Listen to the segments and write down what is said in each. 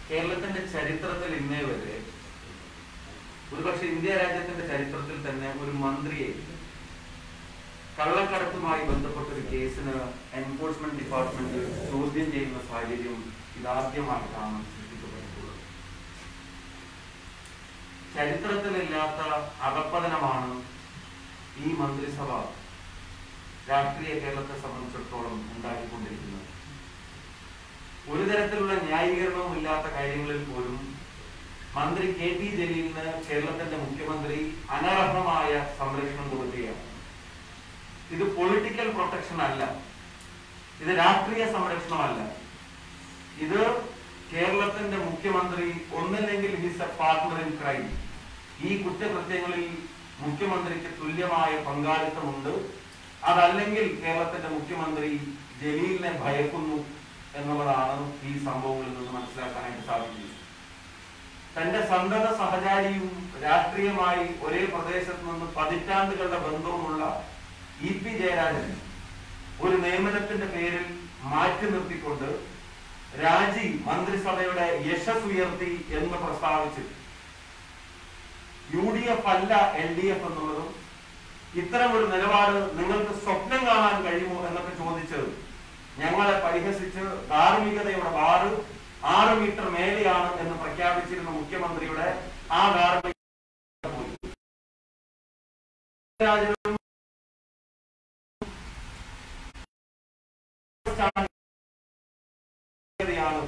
കേരളത്തിന്റെ ചരിത്രത്തിൽ ഇന്നേ വരെ ഒരുപക്ഷെ ഇന്ത്യ രാജ്യത്തിന്റെ ചരിത്രത്തിൽ തന്നെ ഒരു മന്ത്രിയെ കള്ളക്കടത്തുമായി ബന്ധപ്പെട്ട ഒരു കേസിന് എൻഫോഴ്സ്മെന്റ് ഡിപ്പാർട്ട്മെന്റ് ചോദ്യം ചെയ്യുന്ന സാഹചര്യം ഇതാദ്യമായിട്ടാണ് സൃഷ്ടിക്കപ്പെട്ടിട്ടുള്ളത് ചരിത്രത്തിലില്ലാത്ത അധപ്പതനമാണ് ഈ മന്ത്രിസഭ രാഷ്ട്രീയ കേരളത്തെ സംബന്ധിച്ചിടത്തോളം ഉണ്ടാക്കിക്കൊണ്ടിരിക്കുന്നത് ഒരു തരത്തിലുള്ള ന്യായീകരണവും ഇല്ലാത്ത കാര്യങ്ങളിൽ പോലും മന്ത്രി കെ ടി ജലീലിന് കേരളത്തിന്റെ മുഖ്യമന്ത്രി അനർഹമായ സംരക്ഷണം കൊടുക്കുകയാണ് ഇത് പൊളിറ്റിക്കൽ പ്രൊട്ടക്ഷൻ അല്ല ഇത് രാഷ്ട്രീയ സംരക്ഷണമല്ല ഇത് കേരളത്തിന്റെ മുഖ്യമന്ത്രി ഒന്നില്ലെങ്കിൽ he's a partner in crime ഈ കുറ്റകൃത്യങ്ങളിൽ മുഖ്യമന്ത്രിക്ക് തുല്യമായ പങ്കാളിത്തമുണ്ട് അതല്ലെങ്കിൽ കേരളത്തിന്റെ മുഖ്യമന്ത്രി ജലീലിനെ ഭയക്കുന്നു എന്നുള്ളതാണ് ഈ സംഭവങ്ങളിൽ നിന്ന് മനസ്സിലാക്കാനായിട്ട് സാധിക്കുന്നത് തന്റെ സന്തത സഹചാരിയും രാഷ്ട്രീയമായി ഒരേ പ്രദേശത്ത് നിന്ന് പതിറ്റാണ്ടുകളുടെ ബന്ധവുമുള്ള ഇ പി ജയരാജൻ ഒരു നിയമനത്തിന്റെ പേരിൽ മാറ്റി നിർത്തിക്കൊണ്ട് രാജി മന്ത്രിസഭയുടെ യശസ് ഉയർത്തി എന്ന് പ്രസ്താവിച്ചു യു ഡി എഫ് അല്ല എൽ ഡി എഫ് എന്നുള്ളതും ഇത്തരം ഒരു നിലപാട് നിങ്ങൾക്ക് സ്വപ്നം കാണാൻ കഴിയുമോ എന്നൊക്കെ ചോദിച്ച് ഞങ്ങളെ പരിഹസിച്ച് ധാർമ്മികതയുടെ ബാറ് ആറ് മീറ്റർ മേലെയാണ് എന്ന് പ്രഖ്യാപിച്ചിരുന്ന മുഖ്യമന്ത്രിയുടെ ആ ധാർമ്മികത പോയി രാജനും ാണ്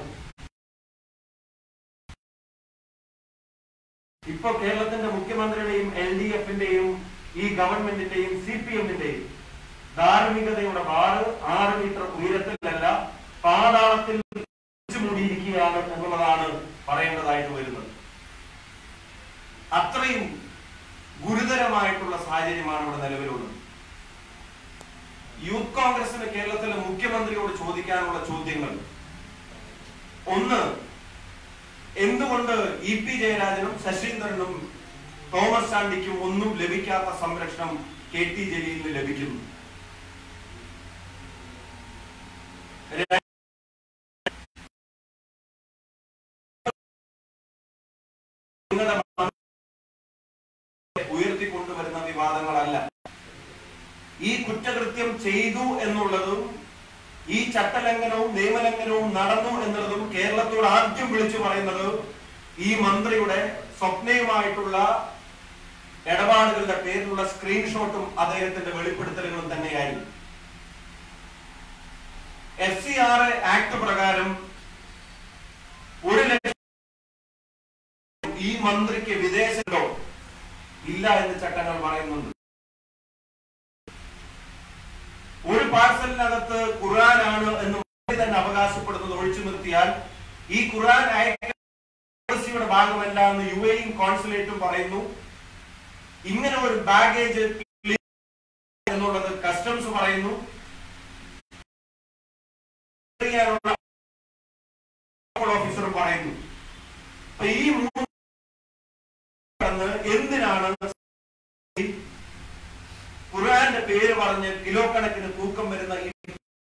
ഇപ്പൊ കേരളത്തിന്റെ മുഖ്യമന്ത്രിയുടെയും എൽ ഡി എഫിന്റെയും ഈ ഗവൺമെന്റിന്റെയും സി പി എമ്മിന്റെയും ധാർമ്മികതയുടെ ബാറ് ആറ് മീറ്റർ ഉയരത്തിലല്ല പാതാളത്തിൽ മൂടിയിരിക്കുകയാണ് എന്നുള്ളതാണ് പറയേണ്ടതായിട്ട് വരുന്നത് അത്രയും ഗുരുതരമായിട്ടുള്ള സാഹചര്യമാണ് ഇവിടെ നിലവിലുള്ളത് യൂത്ത് കോൺഗ്രസിന് കേരളത്തിലെ മുഖ്യമന്ത്രിയോട് ചോദിക്കാനുള്ള ചോദ്യങ്ങൾ ഒന്ന് എന്തുകൊണ്ട് ഇ പി ജയരാജനും ശശീന്ദ്രനും തോമസ് ചാണ്ടിക്കും ഒന്നും ലഭിക്കാത്ത സംരക്ഷണം കെ ടി ജലീലിന് ലഭിക്കുന്നു ര- നിങ്ങളുടെ ഉയർത്തിക്കൊണ്ടുവരുന്ന വിവാദങ്ങളല്ല ഈ കുറ്റകൃത്യം ചെയ്തു എന്നുള്ളതും ഈ ചട്ടലംഘനവും നിയമലംഘനവും നടന്നു എന്നുള്ളതും കേരളത്തോട് ആദ്യം വിളിച്ചു പറയുന്നത് ഈ മന്ത്രിയുടെ സ്വപ്നയുമായിട്ടുള്ള ഇടപാടുകളുടെ പേരിലുള്ള സ്ക്രീൻഷോട്ടും അദ്ദേഹത്തിന്റെ വെളിപ്പെടുത്തലുകളും തന്നെയായിരുന്നു എഫ് സി ആർ ആക്ട് പ്രകാരം ഒരു ലക്ഷം ഈ മന്ത്രിക്ക് വിദേശത്തോ ഇല്ല എന്ന് ചട്ടങ്ങൾ പറയുന്നുണ്ട് ഒരു പാർസലിനകത്ത് ഖുർആനാണ് എന്ന് മന്ത്രി തന്നെ അവകാശപ്പെടുന്നത് ഒഴിച്ചു നിർത്തിയാൽ ഈ ഖുർആൻ പോളിസിയുടെ ഭാഗമല്ല എന്ന് യു എയും കോൺസുലേറ്റും പറയുന്നു ഇങ്ങനെ ഒരു ബാഗേജ് എന്നുള്ളത് കസ്റ്റംസ് പറയുന്നു ചെയ്യാനുള്ള ഓഫീസറും പറയുന്നു അപ്പൊ ഈ മൂന്ന് കടന്ന് എന്തിനാണ് ഖുർആന്റെ പേര് പറഞ്ഞ് കിലോ കണക്കിന് തൂക്കം വരുന്ന ഈ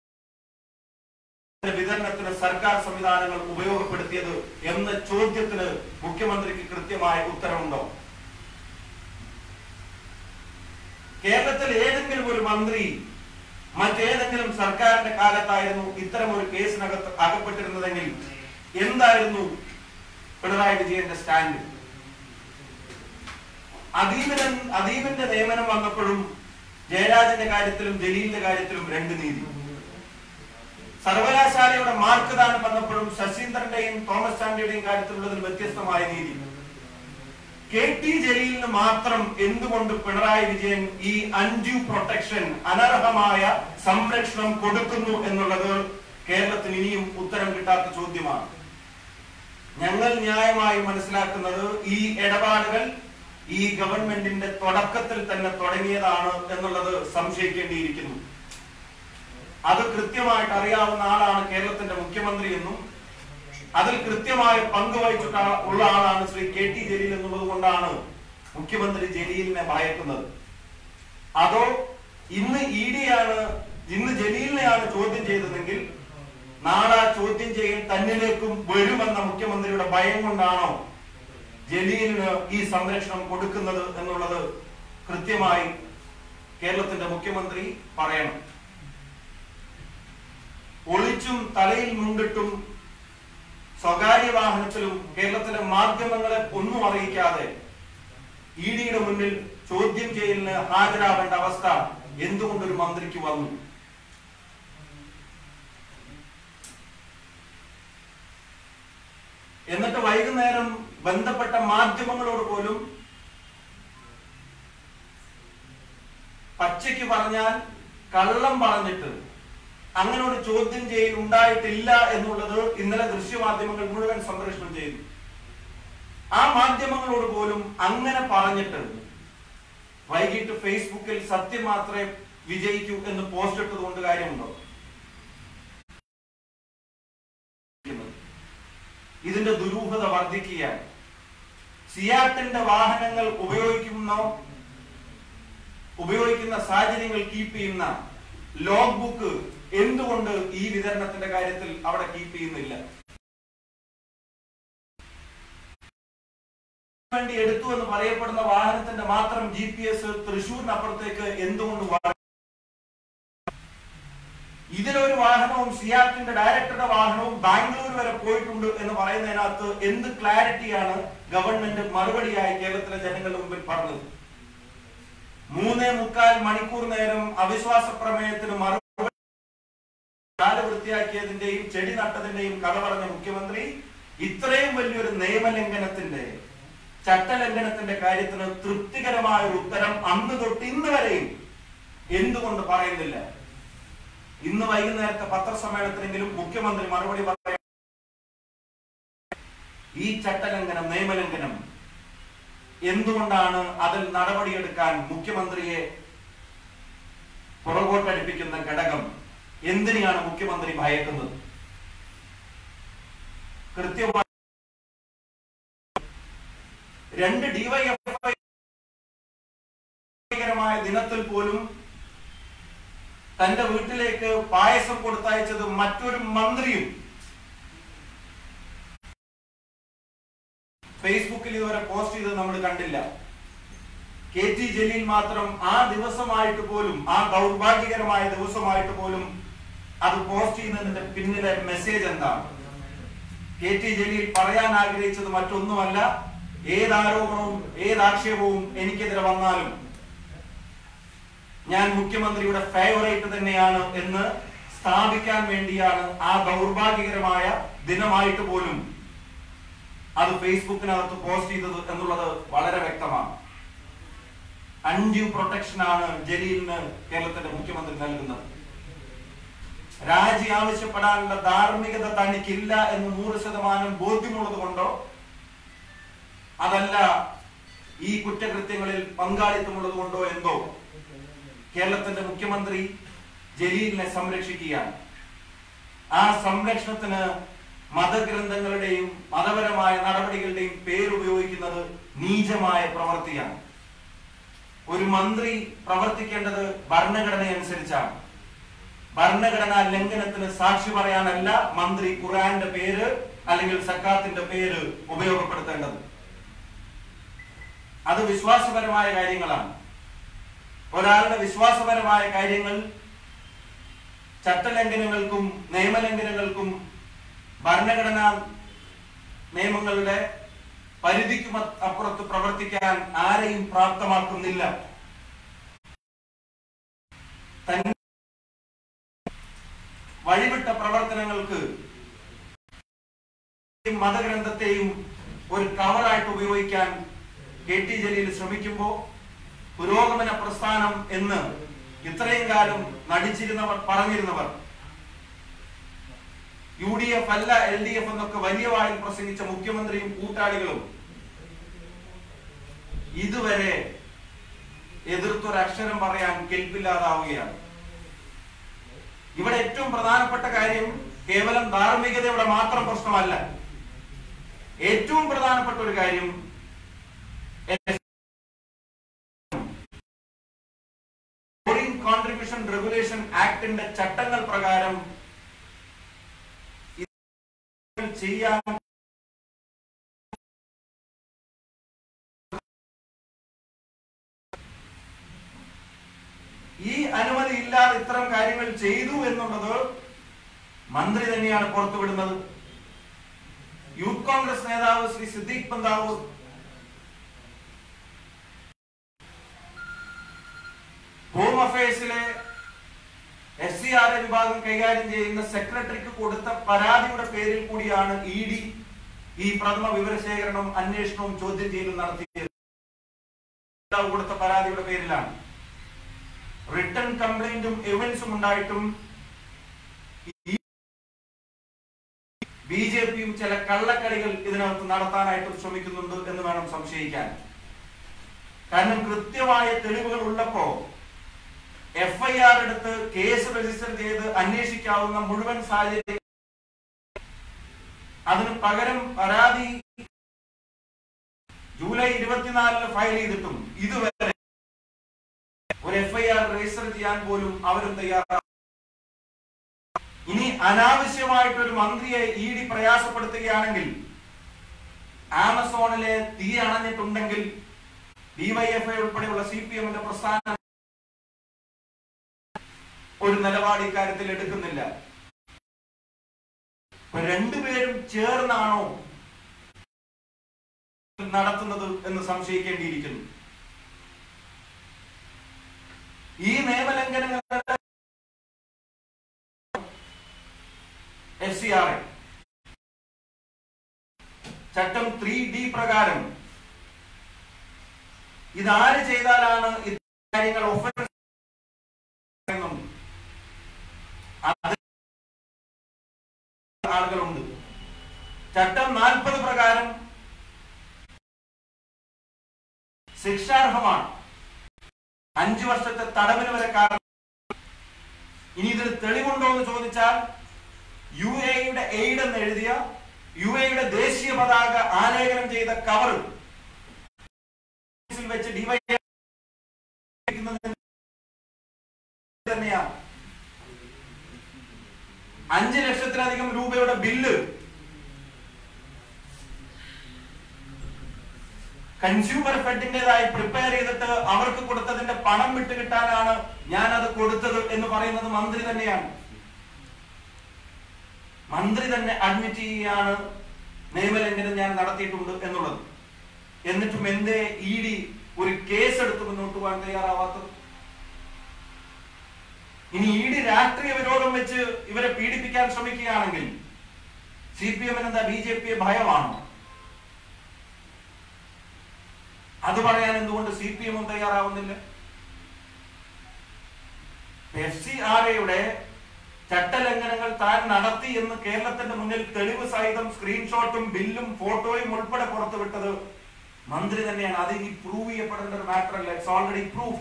വിതരണത്തിന് സർക്കാർ സംവിധാനങ്ങൾ ഉപയോഗപ്പെടുത്തിയത് എന്ന ചോദ്യത്തിന് മുഖ്യമന്ത്രിക്ക് കൃത്യമായ ഉത്തരവുണ്ടോ കേരളത്തിൽ ഏതെങ്കിലും ഒരു മന്ത്രി മറ്റേതെങ്കിലും സർക്കാരിന്റെ കാലത്തായിരുന്നു ഇത്തരം ഒരു കേസിനകത്ത് അകപ്പെട്ടിരുന്നതെങ്കിൽ എന്തായിരുന്നു പിണറായി വിജയന്റെ സ്റ്റാൻഡ് അദീപിന് അദീപിന്റെ നിയമനം വന്നപ്പോഴും ജയരാജന്റെ കാര്യത്തിലും ജലീലിന്റെ കാര്യത്തിലും രണ്ട് നീതി സർവകലാശാലയുടെ മാർക്ക് ദാനം വന്നപ്പോഴും ശശീന്ദ്രന്റെയും തോമസ് ചാണ്ടിയുടെയും കാര്യത്തിലുള്ളതിൽ വ്യത്യസ്തമായ നീതി കെ ടി ജലീലിന് മാത്രം എന്തുകൊണ്ട് പിണറായി വിജയൻ ഈ അൺഡ്യൂ പ്രൊട്ടക്ഷൻ അനർഹമായ സംരക്ഷണം കൊടുക്കുന്നു എന്നുള്ളത് കേരളത്തിന് ഇനിയും ഉത്തരം കിട്ടാത്ത ചോദ്യമാണ് ഞങ്ങൾ ന്യായമായി മനസ്സിലാക്കുന്നത് ഈ ഇടപാടുകൾ ഈ ഗവൺമെന്റിന്റെ തുടക്കത്തിൽ തന്നെ തുടങ്ങിയതാണ് എന്നുള്ളത് സംശയിക്കേണ്ടിയിരിക്കുന്നു അത് കൃത്യമായിട്ട് അറിയാവുന്ന ആളാണ് കേരളത്തിന്റെ മുഖ്യമന്ത്രി എന്നും അതിൽ കൃത്യമായ പങ്ക് വഹിച്ചിട്ട് ഉള്ള ആളാണ് ശ്രീ കെ ടി ജലീൽ എന്നുള്ളത് കൊണ്ടാണ് മുഖ്യമന്ത്രി ജലീലിനെ ഭയക്കുന്നത് അതോ ഇന്ന് ഇ ഡിയാണ് ഇന്ന് ജലീലിനെയാണ് ചോദ്യം ചെയ്തതെങ്കിൽ നാളെ ആ ചോദ്യം ചെയ്യൽ തന്നിലേക്കും വരുമെന്ന മുഖ്യമന്ത്രിയുടെ ഭയം കൊണ്ടാണോ ജലീലിന് ഈ സംരക്ഷണം കൊടുക്കുന്നത് എന്നുള്ളത് കൃത്യമായി കേരളത്തിന്റെ മുഖ്യമന്ത്രി പറയണം ഒളിച്ചും തലയിൽ മുണ്ടിട്ടും സ്വകാര്യ വാഹനത്തിലും കേരളത്തിലെ മാധ്യമങ്ങളെ ഒന്നും അറിയിക്കാതെ ഇ ഡിയുടെ മുന്നിൽ ചോദ്യം ചെയ്യലിന് ഹാജരാവേണ്ട അവസ്ഥ എന്തുകൊണ്ടൊരു മന്ത്രിക്ക് വന്നു എന്നിട്ട് വൈകുന്നേരം ബന്ധപ്പെട്ട മാധ്യമങ്ങളോട് പോലും പച്ചയ്ക്ക് പറഞ്ഞാൽ കള്ളം പറഞ്ഞിട്ട് അങ്ങനെ ഒരു ചോദ്യം ചെയ്യൽ ഉണ്ടായിട്ടില്ല എന്നുള്ളത് ഇന്നലെ ദൃശ്യമാധ്യമങ്ങൾ മുഴുവൻ സംപ്രേഷണം ചെയ്തു ആ മാധ്യമങ്ങളോട് പോലും അങ്ങനെ പറഞ്ഞിട്ട് വൈകിട്ട് ഫേസ്ബുക്കിൽ സത്യം മാത്രമേ വിജയിക്കൂ എന്ന് പോസ്റ്റ് ഇട്ടത് കൊണ്ട് കാര്യമുണ്ടോ ഇതിന്റെ ദുരൂഹത വർദ്ധിക്കുകയാണ് സിയാട്ടിന്റെ വാഹനങ്ങൾ ഉപയോഗിക്കുന്നോ ഉപയോഗിക്കുന്ന സാഹചര്യങ്ങൾ കീപ്പ് ചെയ്യുന്ന ലോഗ് ബുക്ക് എന്തുകൊണ്ട് ഈ വിതരണത്തിന്റെ കാര്യത്തിൽ അവിടെ കീപ്പ് ചെയ്യുന്നില്ല വേണ്ടി എടുത്തു എന്ന് പറയപ്പെടുന്ന വാഹനത്തിന്റെ മാത്രം ജി പി എസ് തൃശൂരിനപ്പുറത്തേക്ക് എന്തുകൊണ്ട് വാ- ഇതിലൊരു വാഹനവും സിയാറ്റിന്റെ ഡയറക്ടറുടെ വാഹനവും ബാംഗ്ലൂർ വരെ പോയിട്ടുണ്ട് എന്ന് പറയുന്നതിനകത്ത് എന്ത് ക്ലാരിറ്റിയാണ് ഗവൺമെന്റ് മറുപടിയായി കേരളത്തിലെ ജനങ്ങളുടെ മുമ്പിൽ പറഞ്ഞത് മൂന്നേ മുക്കാൽ മണിക്കൂർ നേരം അവിശ്വാസ പ്രമേയത്തിന് മറുപടി കാല് വൃത്തിയാക്കിയതിന്റെയും ചെടി നട്ടതിന്റെയും കഥ പറഞ്ഞ മുഖ്യമന്ത്രി ഇത്രയും വലിയൊരു നിയമലംഘനത്തിന്റെ ചട്ടലംഘനത്തിന്റെ കാര്യത്തിന് തൃപ്തികരമായ ഒരു ഉത്തരം അന്ന് തൊട്ട് ഇന്ന് വരെയും എന്തുകൊണ്ട് പറയുന്നില്ല ഇന്ന് വൈകുന്നേരത്തെ പത്രസമ്മേളനത്തിനെങ്കിലും മുഖ്യമന്ത്രി മറുപടി പറയാൻ ഈ ചട്ടലംഘനം നിയമലംഘനം എന്തുകൊണ്ടാണ് അതിൽ നടപടിയെടുക്കാൻ മുഖ്യമന്ത്രിയെ പുറകോട്ടടിപ്പിക്കുന്ന ഘടകം എന്തിനെയാണ് മുഖ്യമന്ത്രി ഭയക്കുന്നത് കൃത്യമായി രണ്ട് ഡിവൈഎഫ്ഐ മായ ദിനത്തിൽ പോലും തന്റെ വീട്ടിലേക്ക് പായസം കൊടുത്തയച്ചത് മറ്റൊരു മന്ത്രിയും ഫേസ്ബുക്കിൽ ഇതുവരെ പോസ്റ്റ് ചെയ്തത് നമ്മൾ കണ്ടില്ല കെ ടി ജലീൽ മാത്രം ആ ദിവസമായിട്ട് പോലും ആ ദൗർഭാഗ്യകരമായ ദിവസമായിട്ട് പോലും അത് പോസ്റ്റ് ചെയ്യുന്നതിന്റെ പിന്നിലെ മെസ്സേജ് എന്താണ് കെ ടി ജലീൽ പറയാൻ ആഗ്രഹിച്ചത് മറ്റൊന്നുമല്ല ഏത് ആരോപണവും ഏത് ആക്ഷേപവും എനിക്കെതിരെ വന്നാലും ഞാൻ മുഖ്യമന്ത്രിയുടെ ഫേവറേറ്റ് തന്നെയാണ് എന്ന് സ്ഥാപിക്കാൻ വേണ്ടിയാണ് ആ ദൗർഭാഗ്യകരമായ ദിനമായിട്ട് പോലും അത് ഫേസ്ബുക്കിനകത്ത് പോസ്റ്റ് ചെയ്തത് എന്നുള്ളത് വളരെ വ്യക്തമാണ് അൺഡ്യൂ പ്രൊട്ടക്ഷൻ ആണ് ജലീലിന് കേരളത്തിന്റെ മുഖ്യമന്ത്രി നൽകുന്നത് രാജി ആവശ്യപ്പെടാനുള്ള ധാർമ്മികത തനിക്കില്ല എന്ന് നൂറ് ശതമാനം ബോധ്യമുള്ളത് കൊണ്ടോ അതല്ല ഈ കുറ്റകൃത്യങ്ങളിൽ പങ്കാളിത്തമുള്ളത് കൊണ്ടോ എന്തോ കേരളത്തിന്റെ മുഖ്യമന്ത്രി ജലീലിനെ സംരക്ഷിക്കുകയാണ് ആ സംരക്ഷണത്തിന് മതഗ്രന്ഥങ്ങളുടെയും മതപരമായ നടപടികളുടെയും പേരുപയോഗിക്കുന്നത് നീചമായ പ്രവൃത്തിയാണ് ഒരു മന്ത്രി പ്രവർത്തിക്കേണ്ടത് ഭരണഘടനയനുസരിച്ചാണ് ഭരണഘടനാ ലംഘനത്തിന് സാക്ഷി പറയാനല്ല മന്ത്രി ഖുറാന്റെ പേര് അല്ലെങ്കിൽ സക്കാത്തിന്റെ പേര് ഉപയോഗപ്പെടുത്തേണ്ടത് അത് വിശ്വാസപരമായ കാര്യങ്ങളാണ് ഒരാളുടെ വിശ്വാസപരമായ കാര്യങ്ങൾ ചട്ടലംഘനങ്ങൾക്കും നിയമലംഘനങ്ങൾക്കും ഭരണഘടനാ നിയമങ്ങളുടെ പരിധിക്കും അ- അപ്പുറത്ത് പ്രവർത്തിക്കാൻ ആരെയും പ്രാപ്തമാക്കുന്നില്ല തൻ- വഴിവിട്ട പ്രവർത്തനങ്ങൾക്ക് ഈ മതഗ്രന്ഥത്തെയും ഒരു കവറായിട്ട് ഉപയോഗിക്കാൻ കെ ടി ജലീൽ ശ്രമിക്കുമ്പോൾ പുരോഗമന പ്രസ്ഥാനം എന്ന് ഇത്രയും കാലം നടിച്ചിരുന്നവർ പറഞ്ഞിരുന്നവർ യു ഡി എഫ് അല്ല എൽ ഡി എഫ് എന്നൊക്കെ വലിയ വായിൽ പ്രസംഗിച്ച മുഖ്യമന്ത്രിയും കൂട്ടാളികളും ഇതുവരെ എതിർത്തൊരക്ഷരം പറയാൻ കെൽപ്പില്ലാതാവുകയാണ് ഇവിടെ ഏറ്റവും പ്രധാനപ്പെട്ട കാര്യം കേവലം ധാർമ്മികതയുടെ മാത്രം പ്രശ്നമല്ല ഏറ്റവും പ്രധാനപ്പെട്ട ഒരു കാര്യം ഫോറിൻ കോൺട്രിബ്യൂഷൻ റെഗുലേഷൻ ആക്ടിന്റെ ചട്ടങ്ങൾ പ്രകാരം ഇത് ചെയ്യാൻ അനുമതി ഇല്ലാതെ ഇത്തരം കാര്യങ്ങൾ ചെയ്തു എന്നുള്ളത് മന്ത്രി തന്നെയാണ് പുറത്തുവിടുന്നത് യൂത്ത് കോൺഗ്രസ് നേതാവ് ശ്രീ സിദ്ദീഖ് ബന്താവൂർ ഹോം അഫയേഴ്സിലെ എസ് സി ആർ എ വിഭാഗം കൈകാര്യം ചെയ്യുന്ന സെക്രട്ടറിക്ക് കൊടുത്ത പരാതിയുടെ പേരിൽ കൂടിയാണ് ഇ ഡി ഈ പ്രഥമ വിവരശേഖരണവും അന്വേഷണവും ചോദ്യം ചെയ്യലും നടത്തിയത് നേതാവ് കൊടുത്ത പരാതിയുടെ പേരിലാണ് റിട്ടേൺ കംപ്ലൈന്റും എവിഡൻസും ഉണ്ടായിട്ടും ബി ജെ പിയും ചില കള്ളക്കളികൾ ഇതിനകത്ത് നടത്താനായിട്ട് ശ്രമിക്കുന്നുണ്ട് എന്ന് വേണം സംശയിക്കാൻ കാരണം കൃത്യമായ തെളിവുകൾ ഉള്ളപ്പോ എഫ് ഐ ആർ എടുത്ത് കേസ് രജിസ്റ്റർ ചെയ്ത് അന്വേഷിക്കാവുന്ന മുഴുവൻ സാഹചര്യം അതിന് പകരം പരാതി ജൂലൈ ഇരുപത്തിനാലിന് ഫയൽ ചെയ്തിട്ടും ഇതുവരെ ഒരു എഫ് ഐ ആർ രജിസ്റ്റർ ചെയ്യാൻ പോലും അവരും തയ്യാറാണ് ഇനി അനാവശ്യമായിട്ട് ഒരു മന്ത്രിയെ ഇ ഡി പ്രയാസപ്പെടുത്തുകയാണെങ്കിൽ ആമസോണിലെ തീ അണഞ്ഞിട്ടുണ്ടെങ്കിൽ ഡിവൈഎഫ്ഐ ഉൾപ്പെടെയുള്ള സി പി എമ്മിന്റെ പ്രസ്ഥാനം ഒരു നിലപാട് ഇക്കാര്യത്തിൽ എടുക്കുന്നില്ല ഇപ്പൊ രണ്ടുപേരും ചേർന്നാണോ നടത്തുന്നത് എന്ന് സംശയിക്കേണ്ടിയിരിക്കുന്നു ഈ നിയമലംഘനങ്ങളുടെ എഫ് സി ആർ ചട്ടം ത്രീ ഡി പ്രകാരം ഇതാര് ചെയ്താലാണ് ഇത്തരം കാര്യങ്ങൾ ഒഫൻസ് പറയുന്നുണ്ട്. അത് ആളുകളുണ്ട് ചട്ടം നാൽപ്പത് പ്രകാരം ശിക്ഷാർഹമാണ് അഞ്ചു വർഷത്തെ തടവിന് വരെ കാരണം ഇനി ഇതിൽ തെളിവുണ്ടോ എന്ന് ചോദിച്ചാൽ യു എയുടെ എയ്ഡ് എന്ന് എഴുതിയ യു എയുടെ ദേശീയ പതാക ആലേഖനം ചെയ്ത കവർ വെച്ച് ഡിവൈ തന്നെയാണ് അഞ്ച് ലക്ഷത്തിലധികം രൂപയുടെ ബില്ല് കൺസ്യൂമർ ഫെഡിന്റേതായി പ്രിപ്പയർ ചെയ്തിട്ട് അവർക്ക് കൊടുത്തതിന്റെ പണം വിട്ട് കിട്ടാനാണ് ഞാൻ അത് കൊടുത്തത് എന്ന് പറയുന്നത് മന്ത്രി തന്നെയാണ് മന്ത്രി തന്നെ അഡ്മിറ്റ് ചെയ്യുകയാണ് നിയമലംഘനം ഞാൻ നടത്തിയിട്ടുണ്ട് എന്നുള്ളത് എന്നിട്ടും എന്തേ ഇ ഡി ഒരു കേസ് എടുത്ത് മുന്നോട്ട് പോകാൻ തയ്യാറാവാത്തത് ഇനി ഇ ഡി രാഷ്ട്രീയ വിരോധം വെച്ച് ഇവരെ പീഡിപ്പിക്കാൻ ശ്രമിക്കുകയാണെങ്കിൽ സി പി എമ്മിന് എന്താ ബി ജെ പിയെ ഭയമാണോ അത് പറയാൻ എന്തുകൊണ്ട് സി പി എമ്മും തയ്യാറാവുന്നില്ല എഫ് സി ആർ എയുടെ ചട്ടലംഘനങ്ങൾ താൻ നടത്തി എന്ന് കേരളത്തിന്റെ മുന്നിൽ തെളിവ് സഹിതം സ്ക്രീൻഷോട്ടും ബില്ലും ഫോട്ടോയും ഉൾപ്പെടെ പുറത്തുവിട്ടത് മന്ത്രി തന്നെയാണ് അത് ഇനി പ്രൂവ് ചെയ്യപ്പെടേണ്ട ഒരു മാറ്റർ അല്ല ഇറ്റ്സ് ഓൾറെഡി പ്രൂവ്